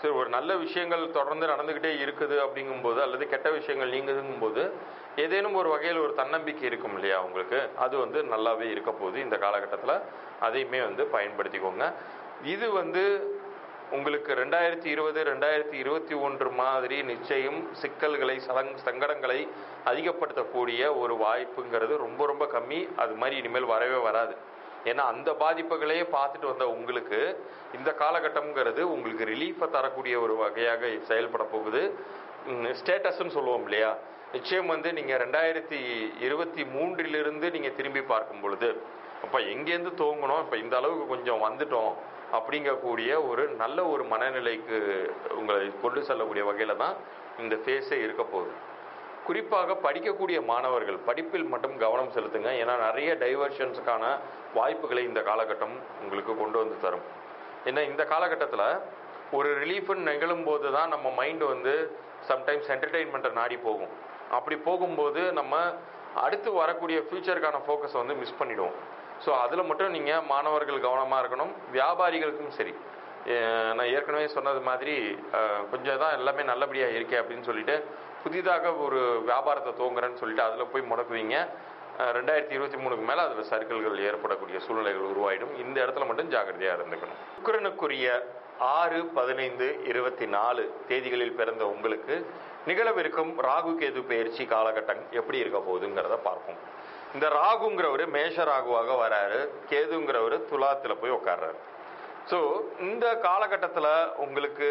சரி ஒரு நல்ல விஷயங்கள் தொடர்ந்து நடந்துக்கிட்டே இருக்குது அப்படிங்கும்போது அல்லது கெட்ட விஷயங்கள் நீங்குதுங்கும்போது ஏதேனும் ஒரு வகையில் ஒரு தன்னம்பிக்கை இருக்கும் இல்லையா உங்களுக்கு அது வந்து நல்லாவே இருக்க போகுது இந்த காலகட்டத்தில் அதையுமே வந்து பயன்படுத்திக்கோங்க இது வந்து உங்களுக்கு ரெண்டாயிரத்தி இருபது ரெண்டாயிரத்தி இருபத்தி ஒன்று மாதிரி நிச்சயம் சிக்கல்களை சலங் சங்கடங்களை அதிகப்படுத்தக்கூடிய ஒரு வாய்ப்புங்கிறது ரொம்ப ரொம்ப கம்மி அது மாதிரி இனிமேல் வரவே வராது ஏன்னா அந்த பாதிப்புகளையே பார்த்துட்டு வந்த உங்களுக்கு இந்த காலகட்டம்ங்கிறது உங்களுக்கு ரிலீஃபை தரக்கூடிய ஒரு வகையாக செயல்பட போகுது ஸ்டேட்டஸ்ன்னு சொல்லுவோம் இல்லையா நிச்சயம் வந்து நீங்கள் ரெண்டாயிரத்தி இருபத்தி மூன்றிலிருந்து நீங்கள் திரும்பி பார்க்கும் பொழுது அப்போ எங்கேருந்து துவங்கணும் இப்போ இந்த அளவுக்கு கொஞ்சம் வந்துட்டோம் அப்படிங்கக்கூடிய ஒரு நல்ல ஒரு மனநிலைக்கு உங்களை கொண்டு செல்லக்கூடிய வகையில் தான் இந்த ஃபேஸே இருக்க போகுது குறிப்பாக படிக்கக்கூடிய மாணவர்கள் படிப்பில் மட்டும் கவனம் செலுத்துங்க ஏன்னா நிறைய டைவர்ஷன்ஸுக்கான வாய்ப்புகளை இந்த காலகட்டம் உங்களுக்கு கொண்டு வந்து தரும் ஏன்னா இந்த காலகட்டத்தில் ஒரு ரிலீஃப்னு நிகழும் போது தான் நம்ம மைண்ட் வந்து சம்டைம்ஸ் என்டர்டெயின்மெண்ட்டை நாடி போகும் அப்படி போகும்போது நம்ம அடுத்து வரக்கூடிய ஃப்யூச்சருக்கான ஃபோக்கஸை வந்து மிஸ் பண்ணிடுவோம் ஸோ அதில் மட்டும் நீங்கள் மாணவர்கள் கவனமாக இருக்கணும் வியாபாரிகளுக்கும் சரி அஹ் நான் ஏற்கனவே சொன்னது மாதிரி அஹ் கொஞ்சம் தான் எல்லாமே நல்லபடியாக இருக்கே அப்படின்னு சொல்லிட்டு புதிதாக ஒரு வியாபாரத்தை துவங்குறேன்னு சொல்லிட்டு அதில் போய் முடக்குவீங்க அஹ் ரெண்டாயிரத்தி இருபத்தி மூணுக்கு மேலே அதில் சர்க்கிள்கள் ஏற்படக்கூடிய சூழ்நிலைகள் உருவாயிடும் இந்த இடத்துல மட்டும் ஜாக்கிரதையாக இருந்துக்கணும் சுக்கிரனுக்குரிய ஆறு பதினைந்து இருபத்தி நாலு தேதிகளில் பிறந்த உங்களுக்கு நிகழவிருக்கும் ராகு கேது பயிற்சி காலகட்டம் எப்படி இருக்க போகுதுங்கிறத பார்ப்போம் இந்த ராகுங்கிறவர் மேஷ ராகுவாக வராரு கேதுங்கிறவர் துலாத்தில் போய் உட்கார்றாரு ஸோ இந்த காலகட்டத்தில் உங்களுக்கு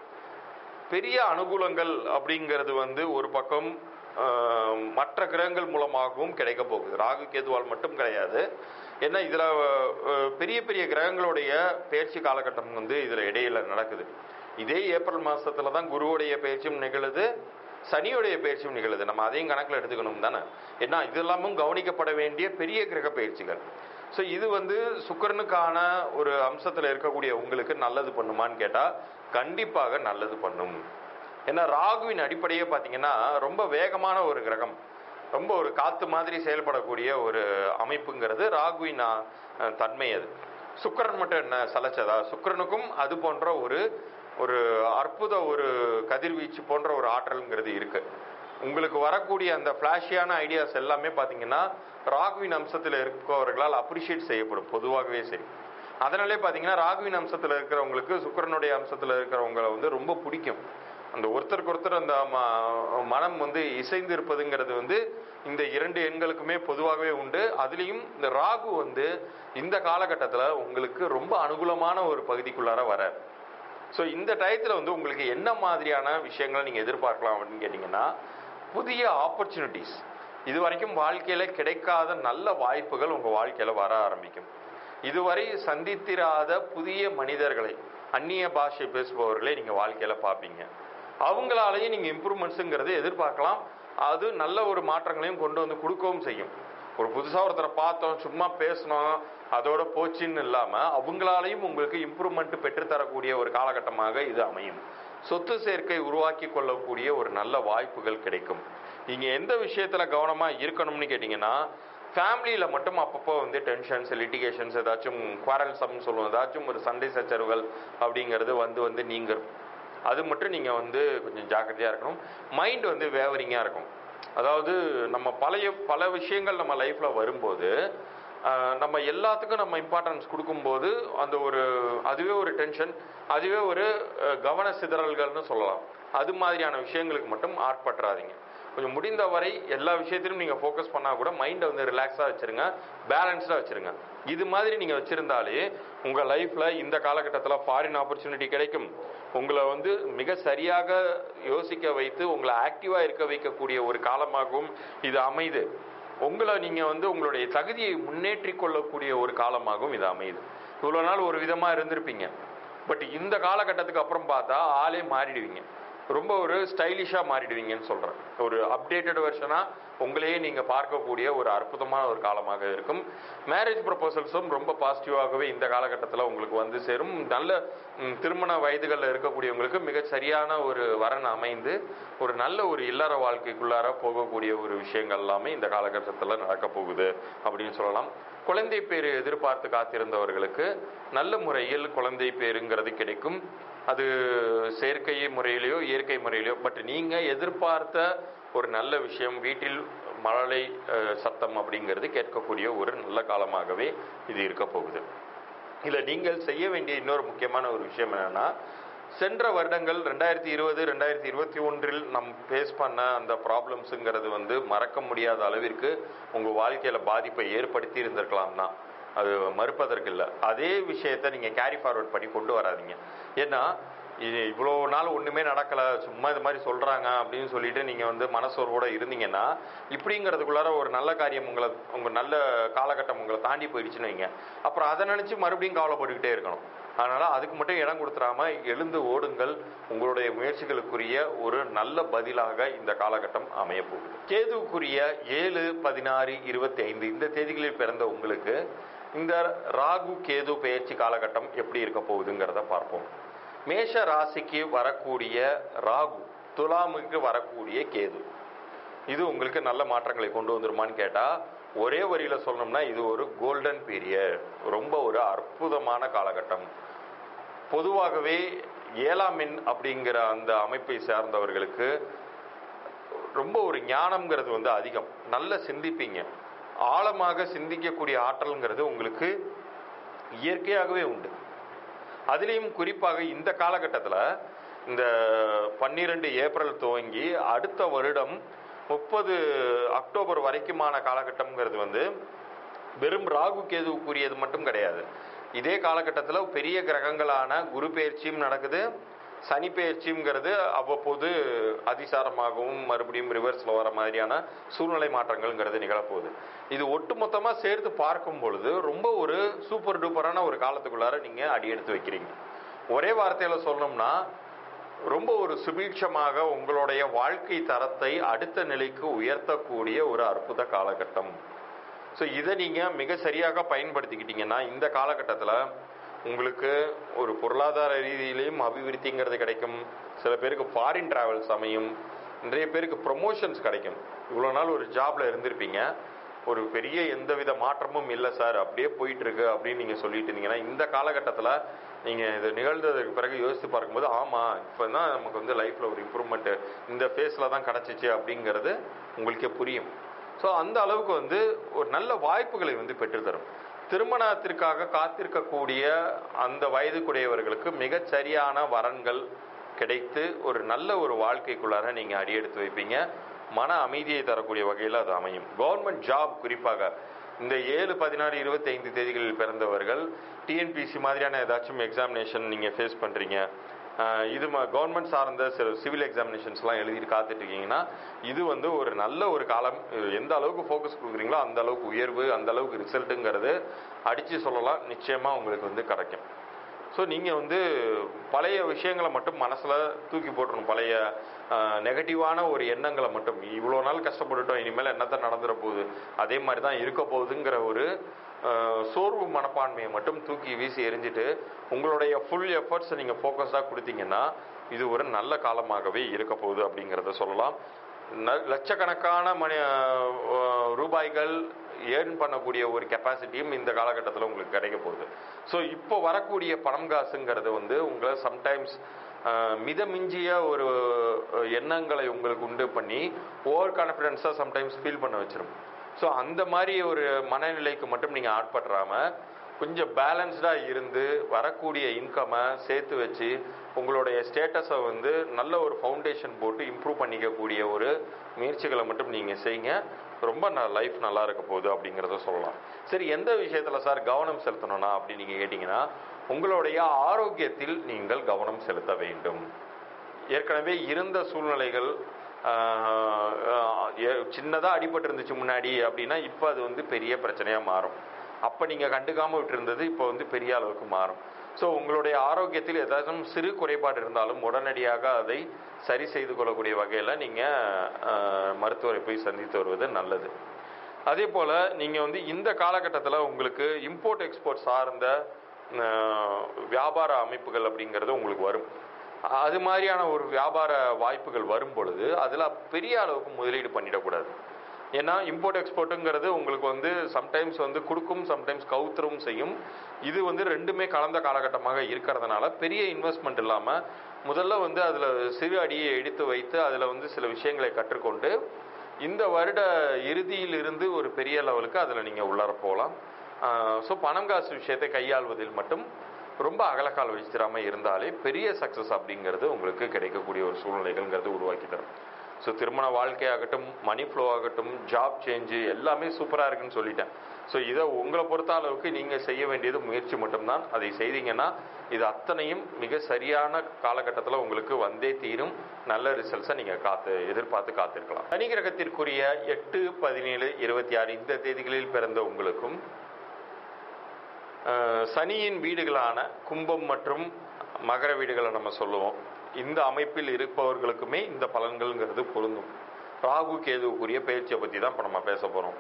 பெரிய அனுகூலங்கள் அப்படிங்கிறது வந்து ஒரு பக்கம் ஆஹ், மற்ற கிரகங்கள் மூலமாகவும் கிடைக்க போகுது ராகு கேதுவால் மட்டும் கிடையாது ஏன்னா இதில் பெரிய பெரிய கிரகங்களுடைய பயிற்சி காலகட்டம் வந்து இதில் இடையில நடக்குது இதே ஏப்ரல் மாசத்துல தான் குருவுடைய பயிற்சியும் நிகழுது சனியுடைய பயிற்சியும் நிகழுது நம்ம அதையும் கணக்கில் எடுத்துக்கணும் தானே ஏன்னா இது எல்லாமும் கவனிக்கப்பட வேண்டிய பெரிய கிரக பயிற்சிகள் ஸோ இது வந்து சுக்கிரனுக்கான ஒரு அம்சத்தில் இருக்கக்கூடிய உங்களுக்கு நல்லது பண்ணுமான்னு கேட்டால் கண்டிப்பாக நல்லது பண்ணும் ஏன்னா ராகுவின் அடிப்படையே பார்த்தீங்கன்னா ரொம்ப வேகமான ஒரு கிரகம் ரொம்ப ஒரு காத்து மாதிரி செயல்படக்கூடிய ஒரு அமைப்புங்கிறது ராகுவின் அஹ், தன்மை அது சுக்கிரன் மட்டும் என்ன சலைச்சதா சுக்கிரனுக்கும் அது போன்ற ஒரு ஒரு அற்புத ஒரு கதிர்வீச்சு போன்ற ஒரு ஆற்றல்ங்கிறது இருக்கு உங்களுக்கு வரக்கூடிய அந்த ஃப்ளாஷியான ஐடியாஸ் எல்லாமே பார்த்தீங்கன்னா ராகுவின் அம்சத்தில் இருக்கவர்களால் அப்ரிஷியேட் செய்யப்படும் பொதுவாகவே சரி அதனாலே பார்த்தீங்கன்னா ராகுவின் அம்சத்தில் இருக்கிறவங்களுக்கு சுக்கிரனுடைய அம்சத்தில் இருக்கிறவங்களை வந்து ரொம்ப பிடிக்கும் அந்த ஒருத்தருக்கு ஒருத்தர் அந்த ம- மனம் வந்து இசைந்து இருப்பதுங்கிறது வந்து இந்த இரண்டு எண்களுக்குமே பொதுவாகவே உண்டு அதுலேயும் இந்த ராகு வந்து இந்த காலகட்டத்தில் உங்களுக்கு ரொம்ப அனுகூலமான ஒரு பகுதிக்குள்ளார வரார் ஸோ இந்த டயத்தில் வந்து உங்களுக்கு என்ன மாதிரியான விஷயங்களை நீங்கள் எதிர்பார்க்கலாம் அப்படின்னு கேட்டிங்கன்னா புதிய ஆப்பர்ச்சுனிட்டிஸ் இது வரைக்கும் வாழ்க்கையில் கிடைக்காத நல்ல வாய்ப்புகள் உங்கள் வாழ்க்கையில் வர ஆரம்பிக்கும் இதுவரை சந்தித்திராத புதிய மனிதர்களை அந்நிய பாஷை பேசுபவர்களை நீங்கள் வாழ்க்கையில் பார்ப்பீங்க அவங்களாலேயும் நீங்கள் இம்ப்ரூவ்மெண்ட்ஸுங்கிறது எதிர்பார்க்கலாம் அது நல்ல ஒரு மாற்றங்களையும் கொண்டு வந்து கொடுக்கவும் செய்யும் ஒரு புதுசாக ஒருத்தரை பார்த்தோம் சும்மா பேசணும் அதோட போச்சுன்னு இல்லாமல் அவங்களாலையும் உங்களுக்கு இம்ப்ரூவ்மெண்ட் பெற்றுத்தரக்கூடிய ஒரு காலகட்டமாக இது அமையும் சொத்து சேர்க்கை உருவாக்கி கொள்ளக்கூடிய ஒரு நல்ல வாய்ப்புகள் கிடைக்கும் நீங்கள் எந்த விஷயத்தில் கவனமாக இருக்கணும்னு கேட்டிங்கன்னா ஃபேமிலியில் மட்டும் அப்பப்போ வந்து டென்ஷன்ஸ் லிட்டிகேஷன்ஸ் ஏதாச்சும் குவாரல்சம்னு சொல்லுவோம் ஏதாச்சும் ஒரு சண்டை சச்சரவுகள் அப்படிங்கிறது வந்து வந்து நீங்கும் அது மட்டும் நீங்கள் வந்து கொஞ்சம் ஜாக்கிரதையாக இருக்கணும் மைண்ட் வந்து வேவரிங்காக இருக்கும் அதாவது நம்ம பழைய பல விஷயங்கள் நம்ம லைஃப்பில் வரும்போது ஆஹ், நம்ம எல்லாத்துக்கும் நம்ம இம்பார்ட்டன்ஸ் கொடுக்கும்போது அந்த ஒரு அதுவே ஒரு டென்ஷன் அதுவே ஒரு அஹ், கவன சிதறல்கள்னு சொல்லலாம் அது மாதிரியான விஷயங்களுக்கு மட்டும் ஆட்பற்றாதீங்க கொஞ்சம் முடிந்த வரை எல்லா விஷயத்திலும் நீங்கள் ஃபோக்கஸ் பண்ணால் கூட மைண்டை வந்து ரிலாக்ஸாக வச்சுருங்க பேலன்ஸ்டாக வச்சுருங்க இது மாதிரி நீங்கள் வச்சுருந்தாலே உங்கள் லைஃப்பில் இந்த காலகட்டத்தில் ஃபாரின் ஆப்பர்ச்சுனிட்டி கிடைக்கும் உங்களை வந்து மிக சரியாக யோசிக்க வைத்து உங்களை ஆக்டிவாக இருக்க வைக்கக்கூடிய ஒரு காலமாகவும் இது அமையுது உங்களை நீங்கள் வந்து உங்களுடைய தகுதியை முன்னேற்றி கொள்ளக்கூடிய ஒரு காலமாகவும் இது அமையுது இவ்வளோ நாள் ஒரு விதமாக இருந்திருப்பீங்க பட் இந்த காலகட்டத்துக்கு அப்புறம் பார்த்தா ஆளே மாறிடுவீங்க ரொம்ப ஒரு ஸ்டைலிஷாக மாறிடுவீங்கன்னு சொல்கிறேன் ஒரு அப்டேட்டட் வெர்ஷனாக உங்களையே நீங்கள் பார்க்கக்கூடிய ஒரு அற்புதமான ஒரு காலமாக இருக்கும் மேரேஜ் ப்ரப்போசல்ஸும் ரொம்ப பாசிட்டிவாகவே இந்த காலகட்டத்தில் உங்களுக்கு வந்து சேரும் நல்ல ம், திருமண வயதுகளில் இருக்கக்கூடியவங்களுக்கு மிக சரியான ஒரு வரன் அமைந்து ஒரு நல்ல ஒரு இல்லற வாழ்க்கைக்குள்ளார போகக்கூடிய ஒரு விஷயங்கள் எல்லாமே இந்த காலகட்டத்தில் நடக்க போகுது அப்படின்னு சொல்லலாம் குழந்தை பேரு எதிர்பார்த்து காத்திருந்தவர்களுக்கு நல்ல முறையில் குழந்தை பேருங்கிறது கிடைக்கும் அது செயற்கை முறையிலையோ இயற்கை முறையிலையோ பட் நீங்க எதிர்பார்த்த ஒரு நல்ல விஷயம் வீட்டில் மழலை அஹ், சத்தம் அப்படிங்கிறது கேட்கக்கூடிய ஒரு நல்ல காலமாகவே இது இருக்க போகுது இல்ல நீங்கள் செய்ய வேண்டிய இன்னொரு முக்கியமான ஒரு விஷயம் என்னன்னா சென்ற வருடங்கள் ரெண்டாயிரத்தி இருபது ரெண்டாயிரத்தி இருபத்தி ஒன்றில் நம் ஃபேஸ் பண்ண அந்த ப்ராப்ளம்ஸுங்கிறது வந்து மறக்க முடியாத அளவிற்கு உங்க வாழ்க்கையில பாதிப்பை ஏற்படுத்தி இருந்திருக்கலாம் தான் அது மறுப்பதற்கு இல்லை அதே விஷயத்தை நீங்க கேரி ஃபார்வர்ட் பண்ணி கொண்டு வராதீங்க ஏன்னா இது இவ்வளோ நாள் ஒண்ணுமே நடக்கல சும்மா இது மாதிரி சொல்றாங்க அப்படின்னு சொல்லிட்டு நீங்க வந்து மனசோர்வோட இருந்தீங்கன்னா இப்படிங்கிறதுக்குள்ளார ஒரு நல்ல காரியம் உங்களை உங்க நல்ல காலகட்டம் உங்களை தாண்டி போயிடுச்சுன்னு வைங்க அப்புறம் அதை நினைச்சு மறுபடியும் கவலைப்பட்டுக்கிட்டே இருக்கணும் அதனால அதுக்கு மட்டும் இடம் கொடுத்துடாம எழுந்து ஓடுங்கள் உங்களுடைய முயற்சிகளுக்குரிய ஒரு நல்ல பதிலாக இந்த காலகட்டம் அமைய போகுது கேதுவுக்குரிய ஏழு பதினாறு இருபத்தி ஐந்து இந்த தேதிகளில் பிறந்த உங்களுக்கு இந்த ராகு கேது பெயர்ச்சி காலகட்டம் எப்படி இருக்க போகுதுங்கிறத பார்ப்போம் மேஷ ராசிக்கு வரக்கூடிய ராகு துலாமுக்கு வரக்கூடிய கேது இது உங்களுக்கு நல்ல மாற்றங்களை கொண்டு வந்துருமான்னு கேட்டா ஒரே வரியில சொல்லணும்னா இது ஒரு கோல்டன் பீரியட் ரொம்ப ஒரு அற்புதமான காலகட்டம் பொதுவாகவே ஏழாம் எண் அப்படிங்கிற அந்த அமைப்பை சார்ந்தவர்களுக்கு ரொம்ப ஒரு ஞானம்ங்கிறது வந்து அதிகம் நல்ல சிந்திப்பீங்க ஆழமாக சிந்திக்கக்கூடிய ஆற்றல்ங்கிறது உங்களுக்கு இயற்கையாகவே உண்டு அதுலேயும் குறிப்பாக இந்த காலகட்டத்தில் இந்த பன்னிரெண்டு ஏப்ரல் துவங்கி அடுத்த வருடம் முப்பது அக்டோபர் வரைக்குமான காலகட்டம்ங்கிறது வந்து வெறும் ராகு கேதுவுக்குரியது மட்டும் கிடையாது இதே காலகட்டத்தில் பெரிய கிரகங்களான குரு பெயர்ச்சியும் நடக்குது சனி பெயர்ச்சிங்கிறது அவ்வப்போது அதிசாரமாகவும் மறுபடியும் ரிவர்ஸில் வர மாதிரியான சூழ்நிலை மாற்றங்கள்ங்கிறது நிகழப்போகுது இது ஒட்டுமொத்தமாக சேர்த்து பார்க்கும் பொழுது ரொம்ப ஒரு சூப்பர் டூப்பரான ஒரு காலத்துக்குள்ளார நீங்கள் அடி எடுத்து வைக்கிறீங்க ஒரே வார்த்தையில் சொல்லணும்னா ரொம்ப ஒரு சுபீட்சமாக உங்களுடைய வாழ்க்கை தரத்தை அடுத்த நிலைக்கு உயர்த்தக்கூடிய ஒரு அற்புத காலகட்டம் ஸோ இதை நீங்கள் மிக சரியாக பயன்படுத்திக்கிட்டீங்கன்னா இந்த காலகட்டத்தில் உங்களுக்கு ஒரு பொருளாதார ரீதியிலையும் அபிவிருத்திங்கிறது கிடைக்கும் சில பேருக்கு ஃபாரின் டிராவல்ஸ் அமையும் நிறைய பேருக்கு ப்ரொமோஷன்ஸ் கிடைக்கும் இவ்வளோ நாள் ஒரு ஜாப்ல இருந்திருப்பீங்க ஒரு பெரிய எந்தவித மாற்றமும் இல்லை சார் அப்படியே போயிட்டு இருக்கு அப்படின்னு நீங்கள் சொல்லிட்டு இருந்தீங்கன்னா இந்த காலகட்டத்தில் நீங்கள் இது நிகழ்ந்ததுக்கு பிறகு யோசித்து பார்க்கும்போது ஆமாம் இப்போ தான் நமக்கு வந்து லைஃப்பில் ஒரு இம்ப்ரூவ்மெண்ட்டு இந்த ஃபேஸில் தான் கிடச்சிச்சு அப்படிங்கிறது உங்களுக்கே புரியும் ஸோ அந்த அளவுக்கு வந்து ஒரு நல்ல வாய்ப்புகளை வந்து பெற்றுத்தரும் திருமணத்திற்காக காத்திருக்கக்கூடிய அந்த வயதுக்குடையவர்களுக்கு மிகச் சரியான வரன்கள் கிடைத்து ஒரு நல்ல ஒரு வாழ்க்கைக்குள்ளார நீங்கள் அடியெடுத்து வைப்பீங்க மன அமைதியை தரக்கூடிய வகையில் அது அமையும் கவர்மெண்ட் ஜாப் குறிப்பாக இந்த ஏழு பதினாறு இருபத்தி ஐந்து தேதிகளில் பிறந்தவர்கள் டிஎன்பிசி மாதிரியான ஏதாச்சும் எக்ஸாமினேஷன் நீங்கள் ஃபேஸ் பண்ணுறீங்க ஆஹ் இது கவர்மெண்ட் சார்ந்த சில சிவில் எக்ஸாமினேஷன்ஸ்லாம் எழுதிட்டு காத்துட்டு இருக்கீங்கன்னா இது வந்து ஒரு நல்ல ஒரு காலம் இது எந்த அளவுக்கு ஃபோக்கஸ் கொடுக்குறீங்களோ அந்த அளவுக்கு உயர்வு அந்த அளவுக்கு ரிசல்ட்டுங்கிறது அடித்து சொல்லலாம் நிச்சயமாக உங்களுக்கு வந்து கிடைக்கும் ஸோ நீங்கள் வந்து பழைய விஷயங்களை மட்டும் மனசில் தூக்கி போட்டுறணும் பழைய நெகட்டிவான ஒரு எண்ணங்களை மட்டும் இவ்வளோ நாள் கஷ்டப்பட்டுட்டோம் இனிமேல் என்னத்தான் நடந்துட போகுது அதே மாதிரி தான் இருக்க போகுதுங்கிற ஒரு ஆஹ், சோர்வு மனப்பான்மையை மட்டும் தூக்கி வீசி எரிஞ்சிட்டு உங்களுடைய ஃபுல் எஃபர்ட்ஸை நீங்கள் ஃபோக்கஸ்டாக கொடுத்தீங்கன்னா இது ஒரு நல்ல காலமாகவே இருக்க போகுது அப்படிங்கிறத சொல்லலாம் ந- லட்சக்கணக்கான மணி ஆஹ், ரூபாய்கள் ஏர்ன் பண்ணக்கூடிய ஒரு கெப்பாசிட்டியும் இந்த காலகட்டத்தில் உங்களுக்கு கிடைக்க போகுது ஸோ இப்போ வரக்கூடிய பணம் காசுங்கிறது வந்து உங்களை சம்டைம்ஸ் மிதமிஞ்சிய ஒரு அஹ், எண்ணங்களை உங்களுக்கு உண்டு பண்ணி ஓவர் கான்ஃபிடென்ஸாக சம்டைம்ஸ் ஃபீல் பண்ண வச்சிரும் ஸோ அந்த மாதிரி ஒரு மனநிலைக்கு மட்டும் நீங்கள் ஆட்பட்டுறாம கொஞ்சம் பேலன்ஸ்டாக இருந்து வரக்கூடிய இன்கமை சேர்த்து வச்சு உங்களுடைய ஸ்டேட்டஸை வந்து நல்ல ஒரு ஃபவுண்டேஷன் போட்டு இம்ப்ரூவ் பண்ணிக்கக்கூடிய ஒரு முயற்சிகளை மட்டும் நீங்கள் செய்யுங்க ரொம்ப ந லைஃப் நல்லா இருக்க போகுது அப்படிங்கிறத சொல்லலாம் சரி எந்த விஷயத்தில் சார் கவனம் செலுத்தணும்னா அப்படின்னு நீங்கள் கேட்டிங்கன்னா உங்களுடைய ஆரோக்கியத்தில் நீங்கள் கவனம் செலுத்த வேண்டும் ஏற்கனவே இருந்த சூழ்நிலைகள் சின்னதாக அடிபட்டு இருந்துச்சு முன்னாடி அப்படின்னா இப்போ அது வந்து பெரிய பிரச்சனையாக மாறும் அப்போ நீங்கள் கண்டுக்காமல் விட்டுருந்தது இப்போ வந்து பெரிய அளவுக்கு மாறும் ஸோ உங்களுடைய ஆரோக்கியத்தில் ஏதாச்சும் சிறு குறைபாடு இருந்தாலும் உடனடியாக அதை சரி செய்து கொள்ளக்கூடிய வகையில் நீங்கள் மருத்துவரை போய் சந்தித்து வருவது நல்லது அதே போல் நீங்கள் வந்து இந்த காலகட்டத்தில் உங்களுக்கு இம்போர்ட் எக்ஸ்போர்ட் சார்ந்த அஹ், வியாபார அமைப்புகள் அப்படிங்கிறது உங்களுக்கு வரும் அது மாதிரியான ஒரு வியாபார வாய்ப்புகள் வரும் பொழுது அதில் பெரிய அளவுக்கு முதலீடு பண்ணிடக்கூடாது ஏன்னா இம்போர்ட் எக்ஸ்போர்ட்டுங்கிறது உங்களுக்கு வந்து சம்டைம்ஸ் வந்து கொடுக்கும் சம்டைம்ஸ் கவுத்தரும் செய்யும் இது வந்து ரெண்டுமே கலந்த காலகட்டமாக இருக்கிறதுனால பெரிய இன்வெஸ்ட்மெண்ட் இல்லாமல் முதல்ல வந்து அதில் சிறு அடியை எடுத்து வைத்து அதில் வந்து சில விஷயங்களை கற்றுக்கொண்டு இந்த வருட இறுதியிலிருந்து ஒரு பெரிய லெவலுக்கு அதில் நீங்கள் உள்ளார போகலாம் ஸோ பணம் காசு விஷயத்தை கையாள்வதில் மட்டும் ரொம்ப அகலக்கால் வச்சிடாம இருந்தாலே பெரிய சக்ஸஸ் அப்படிங்கிறது உங்களுக்கு கிடைக்கக்கூடிய ஒரு சூழ்நிலைகள்ங்கிறது உருவாக்கி தரும் ஸோ திருமண வாழ்க்கையாகட்டும் மணி ஃப்ளோ ஆகட்டும் ஜாப் சேஞ்சு எல்லாமே சூப்பராக இருக்குன்னு சொல்லிட்டேன் ஸோ இதை உங்களை பொறுத்த அளவுக்கு நீங்கள் செய்ய வேண்டியது முயற்சி மட்டும்தான் அதை செய்தீங்கன்னா இது அத்தனையும் மிக சரியான காலகட்டத்தில் உங்களுக்கு வந்தே தீரும் நல்ல ரிசல்ட்ஸை நீங்கள் காத்து எதிர்பார்த்து காத்திருக்கலாம் சனி கிரகத்திற்குரிய எட்டு பதினேழு இருபத்தி ஆறு இந்த தேதிகளில் பிறந்த உங்களுக்கும் அஹ், சனியின் வீடுகளான கும்பம் மற்றும் மகர வீடுகளை நம்ம சொல்லுவோம் இந்த அமைப்பில் இருப்பவர்களுக்குமே இந்த பலன்கள்ங்கிறது பொருந்தும் ராகு கேதுவுக்குரிய பயிற்சியை பற்றி தான் இப்போ நம்ம பேச போகிறோம்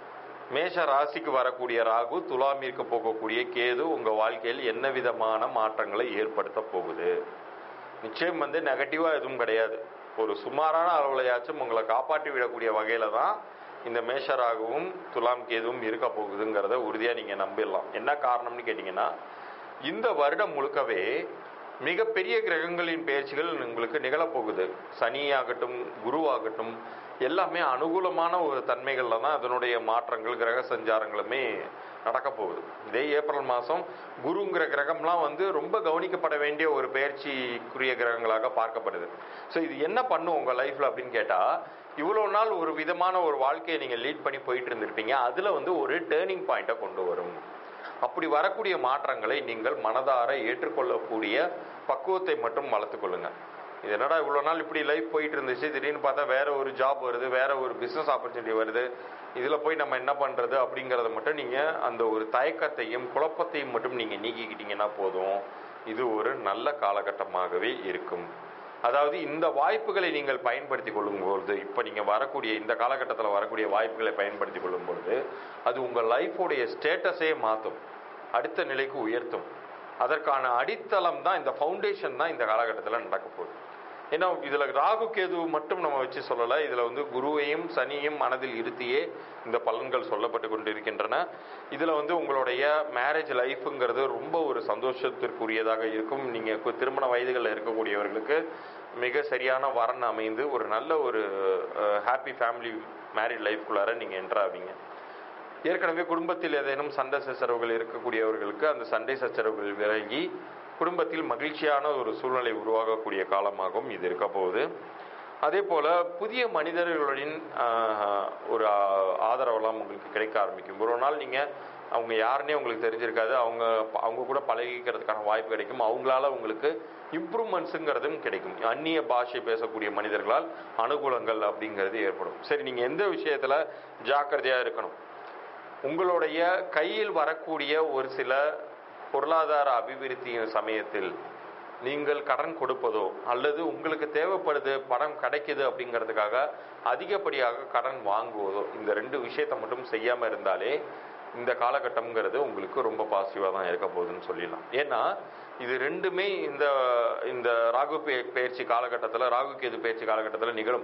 மேஷ ராசிக்கு வரக்கூடிய ராகு துலாமிற்கு போகக்கூடிய கேது உங்க வாழ்க்கையில் என்ன விதமான மாற்றங்களை ஏற்படுத்த போகுது நிச்சயம் வந்து நெகட்டிவா எதுவும் கிடையாது ஒரு சுமாரான அளவுலையாச்சும் உங்களை காப்பாற்றி விடக்கூடிய வகையில தான் இந்த மேஷ ராகுவும் துலாம் கேதுவும் இருக்க போகுதுங்கிறத உறுதியா நீங்க நம்பிடலாம் என்ன காரணம்னு கேட்டீங்கன்னா இந்த வருடம் முழுக்கவே மிகப்பெரிய கிரகங்களின் பயிற்சிகள் உங்களுக்கு நிகழப்போகுது சனியாகட்டும் குருவாகட்டும் எல்லாமே அனுகூலமான ஒரு தன்மைகளில் தான் அதனுடைய மாற்றங்கள் கிரக சஞ்சாரங்களுமே நடக்க போகுது இதே ஏப்ரல் மாதம் குருங்கிற கிரகம்லாம் வந்து ரொம்ப கவனிக்கப்பட வேண்டிய ஒரு பயிற்சிக்குரிய கிரகங்களாக பார்க்கப்படுது ஸோ இது என்ன பண்ணும் உங்கள் லைஃப்பில் அப்படின்னு கேட்டால் இவ்வளோ நாள் ஒரு விதமான ஒரு வாழ்க்கையை நீங்கள் லீட் பண்ணி போயிட்டு இருந்திருப்பீங்க அதில் வந்து ஒரு டேர்னிங் பாயிண்ட்டை கொண்டு வரும் அப்படி வரக்கூடிய மாற்றங்களை நீங்கள் மனதார ஏற்றுக்கொள்ளக்கூடிய பக்குவத்தை மட்டும் வளர்த்துக் கொள்ளுங்க இது என்னடா இவ்வளோ நாள் இப்படி லைஃப் போயிட்டு இருந்துச்சு திடீர்னு பார்த்தா வேற ஒரு ஜாப் வருது வேற ஒரு பிஸ்னஸ் ஆப்பர்ச்சுனிட்டி வருது இதில் போய் நம்ம என்ன பண்ணுறது அப்படிங்கிறத மட்டும் நீங்கள் அந்த ஒரு தயக்கத்தையும் குழப்பத்தையும் மட்டும் நீங்கள் நீக்கிக்கிட்டீங்கன்னா போதும் இது ஒரு நல்ல காலகட்டமாகவே இருக்கும் அதாவது இந்த வாய்ப்புகளை நீங்கள் பயன்படுத்தி கொள்ளும்பொழுது இப்போ நீங்கள் வரக்கூடிய இந்த காலகட்டத்தில் வரக்கூடிய வாய்ப்புகளை பயன்படுத்தி கொள்ளும்பொழுது அது உங்கள் லைஃபோடைய ஸ்டேட்டஸே மாற்றும் அடுத்த நிலைக்கு உயர்த்தும் அதற்கான அடித்தளம் தான் இந்த ஃபவுண்டேஷன் தான் இந்த காலகட்டத்தில் நடக்க போகுது ஏன்னா இதில் ராகு கேது மட்டும் நம்ம வச்சு சொல்லலை இதில் வந்து குருவையும் சனியும் மனதில் இருத்தியே இந்த பலன்கள் சொல்லப்பட்டு கொண்டிருக்கின்றன இதில் வந்து உங்களுடைய மேரேஜ் லைஃப்ங்கிறது ரொம்ப ஒரு சந்தோஷத்திற்குரியதாக இருக்கும் நீங்கள் திருமண வயதுகளில் இருக்கக்கூடியவர்களுக்கு மிக சரியான வரன் அமைந்து ஒரு நல்ல ஒரு ஹாப்பி ஃபேமிலி மேரிட் லைஃப்குள்ளார நீங்கள் என்டர் ஆவீங்க ஏற்கனவே குடும்பத்தில் ஏதேனும் சண்டை சச்சரவுகள் இருக்கக்கூடியவர்களுக்கு அந்த சண்டை சச்சரவுகள் விலகி குடும்பத்தில் மகிழ்ச்சியான ஒரு சூழ்நிலை உருவாகக்கூடிய காலமாகவும் இது இருக்க போகுது அதே போல புதிய மனிதர்களின் ஆஹ், ஒரு ஆ- ஆதரவெல்லாம் உங்களுக்கு கிடைக்க ஆரம்பிக்கும் ஒரு நாள் நீங்க அவங்க யாருன்னே உங்களுக்கு தெரிஞ்சிருக்காது அவங்க அவங்க கூட பழகிக்கிறதுக்கான வாய்ப்பு கிடைக்கும் அவங்களால உங்களுக்கு இம்ப்ரூவ்மெண்ட்ஸுங்கிறதும் கிடைக்கும் அந்நிய பாஷை பேசக்கூடிய மனிதர்களால் அனுகூலங்கள் அப்படிங்கிறது ஏற்படும் சரி நீங்க எந்த விஷயத்துல ஜாக்கிரதையா இருக்கணும் உங்களுடைய கையில் வரக்கூடிய ஒரு சில பொருளாதார அபிவிருத்தியின் சமயத்தில் நீங்கள் கடன் கொடுப்பதோ அல்லது உங்களுக்கு தேவைப்படுது பணம் கிடைக்குது அப்படிங்கிறதுக்காக அதிகப்படியாக கடன் வாங்குவதோ இந்த ரெண்டு விஷயத்தை மட்டும் செய்யாம இருந்தாலே இந்த காலகட்டம்ங்கிறது உங்களுக்கு ரொம்ப பாசிட்டிவாக தான் இருக்க போகுதுன்னு சொல்லிடலாம் ஏன்னா இது ரெண்டுமே இந்த இந்த ராகு பெ- பெயர்ச்சி காலகட்டத்தில் ராகு கேது பெயர்ச்சி காலகட்டத்தில் நிகழும்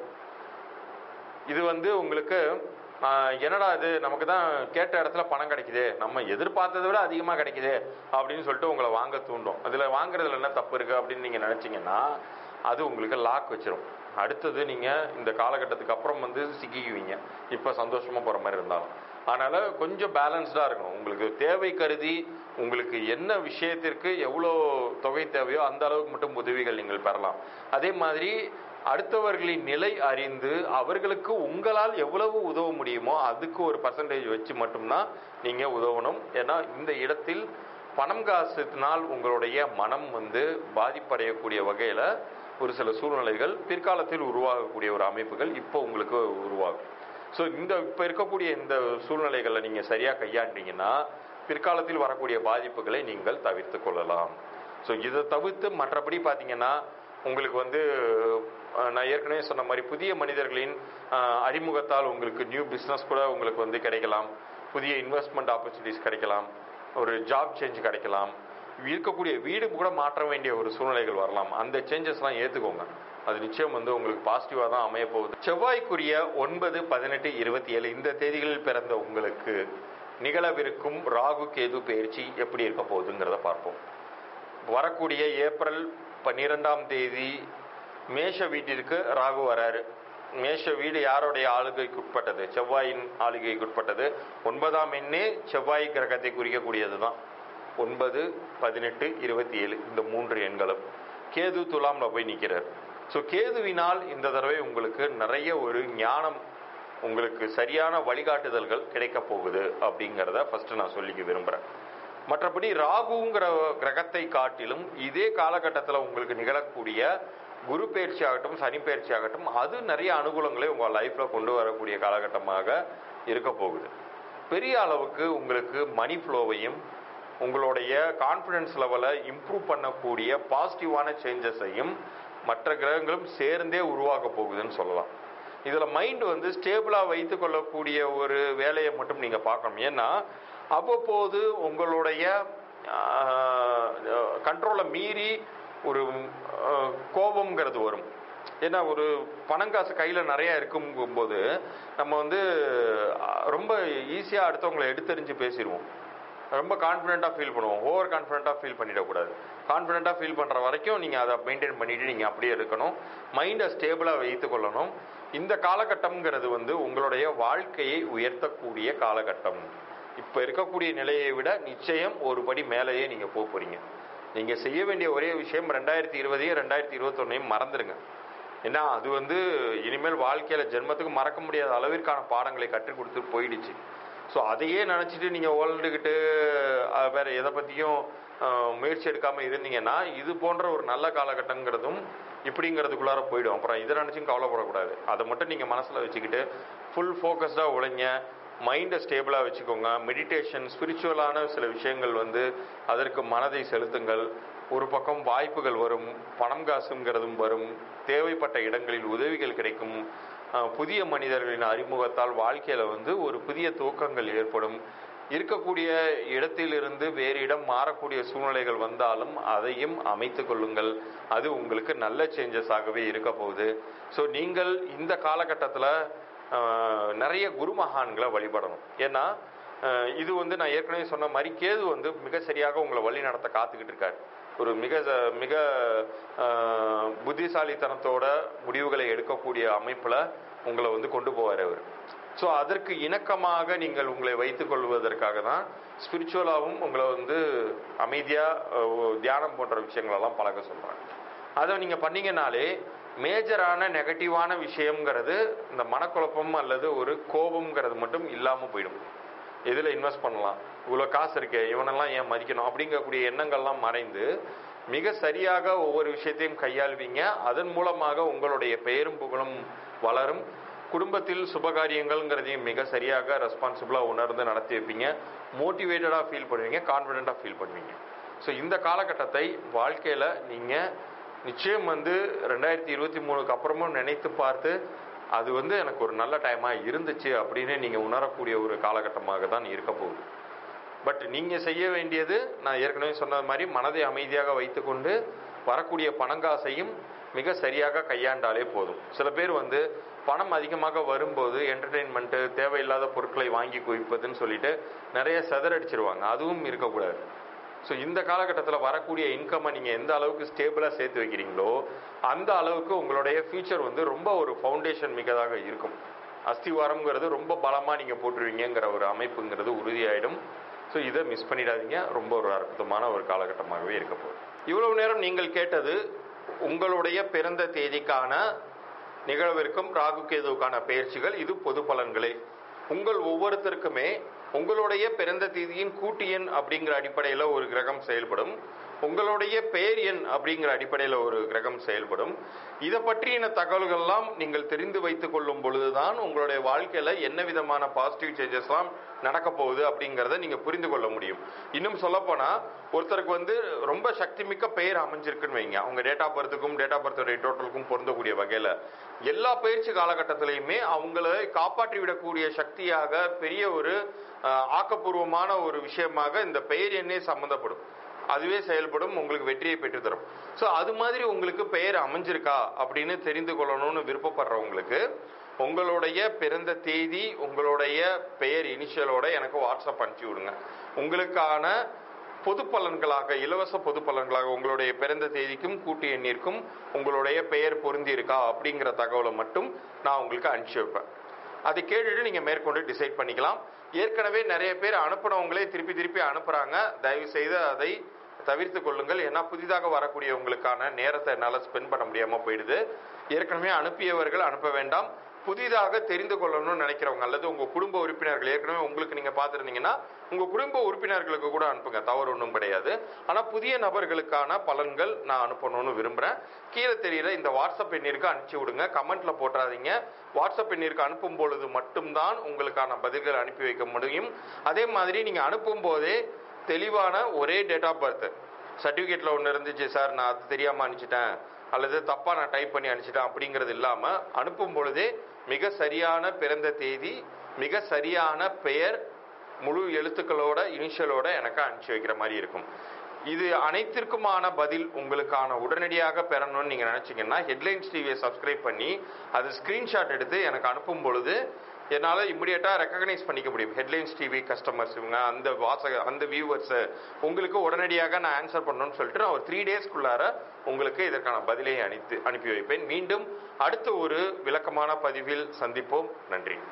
இது வந்து உங்களுக்கு ஆஹ், என்னடா இது நமக்கு தான் கேட்ட இடத்துல பணம் கிடைக்குது நம்ம எதிர்பார்த்ததை விட அதிகமாக கிடைக்குது அப்படின்னு சொல்லிட்டு உங்களை வாங்க தூண்டும் அதில் வாங்குறதுல என்ன தப்பு இருக்கு அப்படின்னு நீங்கள் நினச்சிங்கன்னா அது உங்களுக்கு லாக் வச்சிரும் அடுத்தது நீங்கள் இந்த காலகட்டத்துக்கு அப்புறம் வந்து சிக்கிக்குவீங்க இப்போ சந்தோஷமா போகிற மாதிரி இருந்தாலும் அதனால கொஞ்சம் பேலன்ஸ்டாக இருக்கணும் உங்களுக்கு தேவை கருதி உங்களுக்கு என்ன விஷயத்திற்கு எவ்வளோ தொகை தேவையோ அந்த அளவுக்கு மட்டும் உதவிகள் நீங்கள் பெறலாம் அதே மாதிரி அடுத்தவர்களின் நிலை அறிந்து அவர்களுக்கு உங்களால் எவ்வளவு உதவ முடியுமோ அதுக்கு ஒரு பர்சன்டேஜ் வச்சு மட்டும்தான் நீங்க உதவணும் ஏன்னா இந்த இடத்தில் பணம் காசுனால் உங்களுடைய மனம் வந்து பாதிப்படையக்கூடிய வகையில ஒரு சில சூழ்நிலைகள் பிற்காலத்தில் உருவாகக்கூடிய ஒரு அமைப்புகள் இப்போ உங்களுக்கு உருவாகும் ஸோ இந்த இப்போ இருக்கக்கூடிய இந்த சூழ்நிலைகளை நீங்க சரியா கையாண்டீங்கன்னா பிற்காலத்தில் வரக்கூடிய பாதிப்புகளை நீங்கள் தவிர்த்து கொள்ளலாம் ஸோ இதை தவிர்த்து மற்றபடி பார்த்தீங்கன்னா உங்களுக்கு வந்து அஹ், நான் ஏற்கனவே சொன்ன மாதிரி புதிய மனிதர்களின் அஹ், அறிமுகத்தால் உங்களுக்கு நியூ பிஸ்னஸ் கூட உங்களுக்கு வந்து கிடைக்கலாம் புதிய இன்வெஸ்ட்மெண்ட் ஆப்பர்ச்சுனிட்டிஸ் கிடைக்கலாம் ஒரு ஜாப் சேஞ்ச் கிடைக்கலாம் இருக்கக்கூடிய வீடு கூட மாற்ற வேண்டிய ஒரு சூழ்நிலைகள் வரலாம் அந்த சேஞ்சஸ்லாம் ஏற்றுக்கோங்க அது நிச்சயம் வந்து உங்களுக்கு பாசிட்டிவாக தான் அமைய போகுது செவ்வாய்க்குரிய ஒன்பது பதினெட்டு இருபத்தி ஏழு இந்த தேதிகளில் பிறந்த உங்களுக்கு நிகழவிருக்கும் ராகு கேது பயிற்சி எப்படி இருக்க போகுதுங்கிறத பார்ப்போம் வரக்கூடிய ஏப்ரல் பன்னிரெண்டாம் தேதி மேஷ வீட்டிற்கு ராகு வராரு மேஷ வீடு யாருடைய ஆளுகைக்கு உட்பட்டது செவ்வாயின் ஆளுகைக்கு உட்பட்டது ஒன்பதாம் எண்ணே செவ்வாய் கிரகத்தை குறிக்கக்கூடியது தான் ஒன்பது பதினெட்டு இருபத்தி ஏழு இந்த மூன்று எண்களும் கேது துலாம்ல போய் நிற்கிறார் ஸோ கேதுவினால் இந்த தடவை உங்களுக்கு நிறைய ஒரு ஞானம் உங்களுக்கு சரியான வழிகாட்டுதல்கள் கிடைக்க போகுது அப்படிங்கிறத ஃபர்ஸ்ட் நான் சொல்லிக்க விரும்புகிறேன் மற்றபடி ராகுங்கிற கிரகத்தை காட்டிலும் இதே காலகட்டத்தில் உங்களுக்கு நிகழக்கூடிய குரு பயிற்சி ஆகட்டும் சனி பயிற்சி ஆகட்டும் அது நிறைய அனுகூலங்களை உங்கள் லைஃப்பில் கொண்டு வரக்கூடிய காலகட்டமாக இருக்க போகுது பெரிய அளவுக்கு உங்களுக்கு மணி ஃப்ளோவையும் உங்களுடைய கான்ஃபிடன்ஸ் லெவலை இம்ப்ரூவ் பண்ணக்கூடிய பாசிட்டிவான சேஞ்சஸையும் மற்ற கிரகங்களும் சேர்ந்தே உருவாக்க போகுதுன்னு சொல்லலாம் இதில் மைண்ட் வந்து ஸ்டேபிளாக வைத்து கொள்ளக்கூடிய ஒரு வேலையை மட்டும் நீங்கள் பார்க்கணும் ஏன்னா அவ்வப்போது உங்களுடைய கண்ட்ரோலை மீறி ஒரு ஆஹ், கோபம்ங்கிறது வரும் ஏன்னா ஒரு பணம் காசு கையில் நிறைய இருக்கும்போது நம்ம வந்து ஆஹ், ரொம்ப ஈஸியாக அடுத்தவங்களை எடுத்தெறிஞ்சு பேசிடுவோம் ரொம்ப கான்ஃபிடென்ட்டாக ஃபீல் பண்ணுவோம் ஓவர் கான்ஃபிடென்ட்டாக ஃபீல் பண்ணிடக்கூடாது கான்ஃபிடென்ட்டாக ஃபீல் பண்ணுற வரைக்கும் நீங்கள் அதை மெயின்டைன் பண்ணிட்டு நீங்கள் அப்படியே இருக்கணும் மைண்டை ஸ்டேபிளாக வைத்து கொள்ளணும் இந்த காலகட்டம்ங்கிறது வந்து உங்களுடைய வாழ்க்கையை உயர்த்தக்கூடிய காலகட்டம் இப்போ இருக்கக்கூடிய நிலையை விட நிச்சயம் ஒரு படி மேலேயே நீங்கள் போக போறீங்க நீங்கள் செய்ய வேண்டிய ஒரே விஷயம் ரெண்டாயிரத்தி இருபதையும் ரெண்டாயிரத்தி இருபத்தொன்னையும் மறந்துடுங்க ஏன்னா அது வந்து இனிமேல் வாழ்க்கையில் ஜென்மத்துக்கு மறக்க முடியாத அளவிற்கான பாடங்களை கற்றுக் கொடுத்து போயிடுச்சு ஸோ அதையே நினச்சிட்டு நீங்கள் ஓழ்ந்துக்கிட்டு அஹ், வேற எதை பற்றியும் முயற்சி எடுக்காமல் இருந்தீங்கன்னா இது போன்ற ஒரு நல்ல காலகட்டங்கிறதும் இப்படிங்கிறதுக்குள்ளார போயிடும் அப்புறம் இதை நினச்சும் கவலைப்படக்கூடாது அதை மட்டும் நீங்கள் மனசில் வச்சுக்கிட்டு ஃபுல் ஃபோக்கஸ்டாக உழைங்க மைண்டை ஸ்டேபிளாக வச்சுக்கோங்க மெடிடேஷன் ஸ்பிரிச்சுவலான சில விஷயங்கள் வந்து அதற்கு மனதை செலுத்துங்கள் ஒரு பக்கம் வாய்ப்புகள் வரும் பணம் காசுங்கிறதும் வரும் தேவைப்பட்ட இடங்களில் உதவிகள் கிடைக்கும் அஹ், புதிய மனிதர்களின் அறிமுகத்தால் வாழ்க்கையில் வந்து ஒரு புதிய துவக்கங்கள் ஏற்படும் இருக்கக்கூடிய இடத்திலிருந்து வேறு இடம் மாறக்கூடிய சூழ்நிலைகள் வந்தாலும் அதையும் அமைத்து கொள்ளுங்கள் அது உங்களுக்கு நல்ல சேஞ்சஸாகவே இருக்க போகுது ஸோ நீங்கள் இந்த காலகட்டத்தில் நிறைய குருமகான்களை வழிபடணும் ஏன்னா அஹ், இது வந்து நான் ஏற்கனவே சொன்ன மாதிரி கேது வந்து மிக சரியாக உங்களை வழி நடத்த காத்துக்கிட்டு இருக்காரு ஒரு மிக ச- மிக அஹ், புத்திசாலித்தனத்தோட முடிவுகளை எடுக்கக்கூடிய அமைப்பில் உங்களை வந்து கொண்டு போவார் அவர் ஸோ அதற்கு இணக்கமாக நீங்கள் உங்களை வைத்துக் கொள்வதற்காக தான் ஸ்பிரிச்சுவலாகவும் உங்களை வந்து அமைதியாக தியானம் போன்ற விஷயங்களெல்லாம் பழக சொல்கிறேன் அதை நீங்கள் பண்ணீங்கனாலே மேஜரான நெகட்டிவான விஷயங்கிறது இந்த மனக்குழப்பம் அல்லது ஒரு கோபம்ங்கிறது மட்டும் இல்லாமல் போயிடும் எதில் இன்வெஸ்ட் பண்ணலாம் இவ்வளோ காசு இருக்கே இவனெல்லாம் ஏன் மதிக்கணும் அப்படிங்கக்கூடிய எண்ணங்கள்லாம் மறைந்து மிக சரியாக ஒவ்வொரு விஷயத்தையும் கையாள்வீங்க அதன் மூலமாக உங்களுடைய பெயரும் புகழும் வளரும் குடும்பத்தில் சுபகாரியங்கள்ங்கிறதையும் மிக சரியாக ரெஸ்பான்சிபிளாக உணர்ந்து நடத்தி வைப்பீங்க மோட்டிவேட்டடாக ஃபீல் பண்ணுவீங்க கான்ஃபிடென்ட்டாக ஃபீல் பண்ணுவீங்க ஸோ இந்த காலகட்டத்தை வாழ்க்கையில் நீங்கள் நிச்சயம் வந்து ரெண்டாயிரத்தி இருபத்தி மூணுக்கு அப்புறமும் நினைத்து பார்த்து அது வந்து எனக்கு ஒரு நல்ல டைமாக இருந்துச்சு அப்படின்னு நீங்கள் உணரக்கூடிய ஒரு காலகட்டமாக தான் இருக்க போகுது பட் நீங்கள் செய்ய வேண்டியது நான் ஏற்கனவே சொன்னது மாதிரி மனதை அமைதியாக வைத்துக்கொண்டு வரக்கூடிய பணங்காசையும் மிக சரியாக கையாண்டாலே போதும் சில பேர் வந்து பணம் அதிகமாக வரும்போது என்டர்டெயின்மெண்ட்டு தேவையில்லாத பொருட்களை வாங்கி குவிப்பதுன்னு சொல்லிட்டு நிறைய செதறடிச்சிருவாங்க அதுவும் இருக்கக்கூடாது ஸோ இந்த காலகட்டத்தில் வரக்கூடிய இன்கம்மை நீங்கள் எந்த அளவுக்கு ஸ்டேபிளாக சேர்த்து வைக்கிறீங்களோ அந்த அளவுக்கு உங்களுடைய ஃபியூச்சர் வந்து ரொம்ப ஒரு ஃபவுண்டேஷன் மிக்கதாக இருக்கும் அஸ்திவாரம்ங்கிறது ரொம்ப பலமாக நீங்கள் போட்டுருவீங்கங்கிற ஒரு அமைப்புங்கிறது உறுதியாயிடும் ஸோ இதை மிஸ் பண்ணிடாதீங்க ரொம்ப ஒரு அற்புதமான ஒரு காலகட்டமாகவே இருக்க போகுது இவ்வளவு நேரம் நீங்கள் கேட்டது உங்களுடைய பிறந்த தேதிக்கான நிகழவிருக்கும் ராகு கேதுவுக்கான பயிற்சிகள் இது பொது பலன்களே உங்கள் ஒவ்வொருத்தருக்குமே உங்களுடைய பிறந்த தேதியின் கூட்டு எண் அப்படிங்கிற அடிப்படையில் ஒரு கிரகம் செயல்படும் உங்களுடைய பெயர் எண் அப்படிங்கிற அடிப்படையில் ஒரு கிரகம் செயல்படும் இதை பற்றின தகவல்கள்லாம் நீங்கள் தெரிந்து வைத்துக் கொள்ளும் பொழுதுதான் உங்களுடைய வாழ்க்கையில என்ன விதமான பாசிட்டிவ் சேஞ்சஸ்லாம் நடக்க போகுது அப்படிங்கிறத நீங்க புரிந்து கொள்ள முடியும் இன்னும் சொல்லப்போனா ஒருத்தருக்கு வந்து ரொம்ப சக்தி மிக்க பெயர் அமைஞ்சிருக்குன்னு வைங்க அவங்க டேட் ஆஃப் பர்த்துக்கும் டேட் ஆஃப் பர்த்துடைய டோட்டலுக்கும் பொருந்தக்கூடிய வகையில எல்லா பயிற்சி காலகட்டத்திலையுமே அவங்களை காப்பாற்றி விடக்கூடிய சக்தியாக பெரிய ஒரு அஹ், ஆக்கப்பூர்வமான ஒரு விஷயமாக இந்த பெயர் எண்ணே சம்மந்தப்படும் அதுவே செயல்படும் உங்களுக்கு வெற்றியை பெற்று தரும் ஸோ அது மாதிரி உங்களுக்கு பெயர் அமைஞ்சிருக்கா அப்படின்னு தெரிந்து கொள்ளணும்னு விருப்பப்படுறவங்களுக்கு உங்களுடைய பிறந்த தேதி உங்களுடைய பெயர் இனிஷியலோட எனக்கு வாட்ஸ்அப் அனுப்பிச்சி விடுங்க உங்களுக்கான பொது பலன்களாக இலவச பொது பலன்களாக உங்களுடைய பிறந்த தேதிக்கும் கூட்டு எண்ணிற்கும் உங்களுடைய பெயர் பொருந்தி இருக்கா அப்படிங்கிற தகவலை மட்டும் நான் உங்களுக்கு அனுப்பிச்சி வைப்பேன் அதை கேட்டுட்டு நீங்க மேற்கொண்டு டிசைட் பண்ணிக்கலாம் ஏற்கனவே நிறைய பேர் அனுப்புனவங்களே திருப்பி திருப்பி அனுப்புறாங்க தயவு செய்து அதை தவிர்த்து கொள்ளுங்கள் ஏன்னா புதிதாக வரக்கூடியவங்களுக்கான நேரத்தை என்னால் ஸ்பெண்ட் பண்ண முடியாம போயிடுது ஏற்கனவே அனுப்பியவர்கள் அனுப்ப வேண்டாம் புதிதாக தெரிந்து கொள்ளணும்னு நினைக்கிறவங்க அல்லது உங்க குடும்ப உறுப்பினர்கள் ஏற்கனவே உங்களுக்கு நீங்க பார்த்துருந்தீங்கன்னா உங்க குடும்ப உறுப்பினர்களுக்கு கூட அனுப்புங்க தவறு ஒன்றும் கிடையாது ஆனா புதிய நபர்களுக்கான பலன்கள் நான் அனுப்பணும்னு விரும்புறேன் கீழே தெரியுற இந்த வாட்ஸ்அப் எண்ணிற்கு அனுப்பிச்சு விடுங்க கமெண்ட்ல போட்டுறாதீங்க வாட்ஸ்அப் எண்ணிற்கு அனுப்பும் பொழுது மட்டும்தான் உங்களுக்கான பதில்கள் அனுப்பி வைக்க முடியும் அதே மாதிரி நீங்க அனுப்பும் போதே தெளிவான ஒரே டேட் ஆஃப் பர்த் சர்டிஃபிகேட்ல ஒன்று இருந்துச்சு சார் நான் அது தெரியாம அனுப்பிச்சிட்டேன் அல்லது தப்பா நான் டைப் பண்ணி அனுப்பிச்சிட்டேன் அப்படிங்கிறது இல்லாம அனுப்பும் பொழுதே மிக சரியான பிறந்த தேதி மிக சரியான பெயர் முழு எழுத்துக்களோட இனிஷியலோட எனக்கு அனுப்பிச்சு வைக்கிற மாதிரி இருக்கும் இது அனைத்திற்குமான பதில் உங்களுக்கான உடனடியாக பெறணும்னு நீங்க நினைச்சீங்கன்னா ஹெட்லைன்ஸ் டிவியை சப்ஸ்கிரைப் பண்ணி அது ஸ்கிரீன்ஷாட் எடுத்து எனக்கு அனுப்பும் பொழுது என்னால் இமிடியேட்டாக ரெக்கக்னைஸ் பண்ணிக்க முடியும் ஹெட்லைன்ஸ் டிவி கஸ்டமர்ஸ் இவங்க அந்த வாசக அந்த வியூவர்ஸை உங்களுக்கு உடனடியாக நான் ஆன்சர் பண்ணணும்னு சொல்லிட்டு நான் ஒரு த்ரீ டேஸ்க்குள்ளார உங்களுக்கு இதற்கான பதிலை அனுப்பி அனுப்பி வைப்பேன் மீண்டும் அடுத்த ஒரு விளக்கமான பதிவில் சந்திப்போம் நன்றி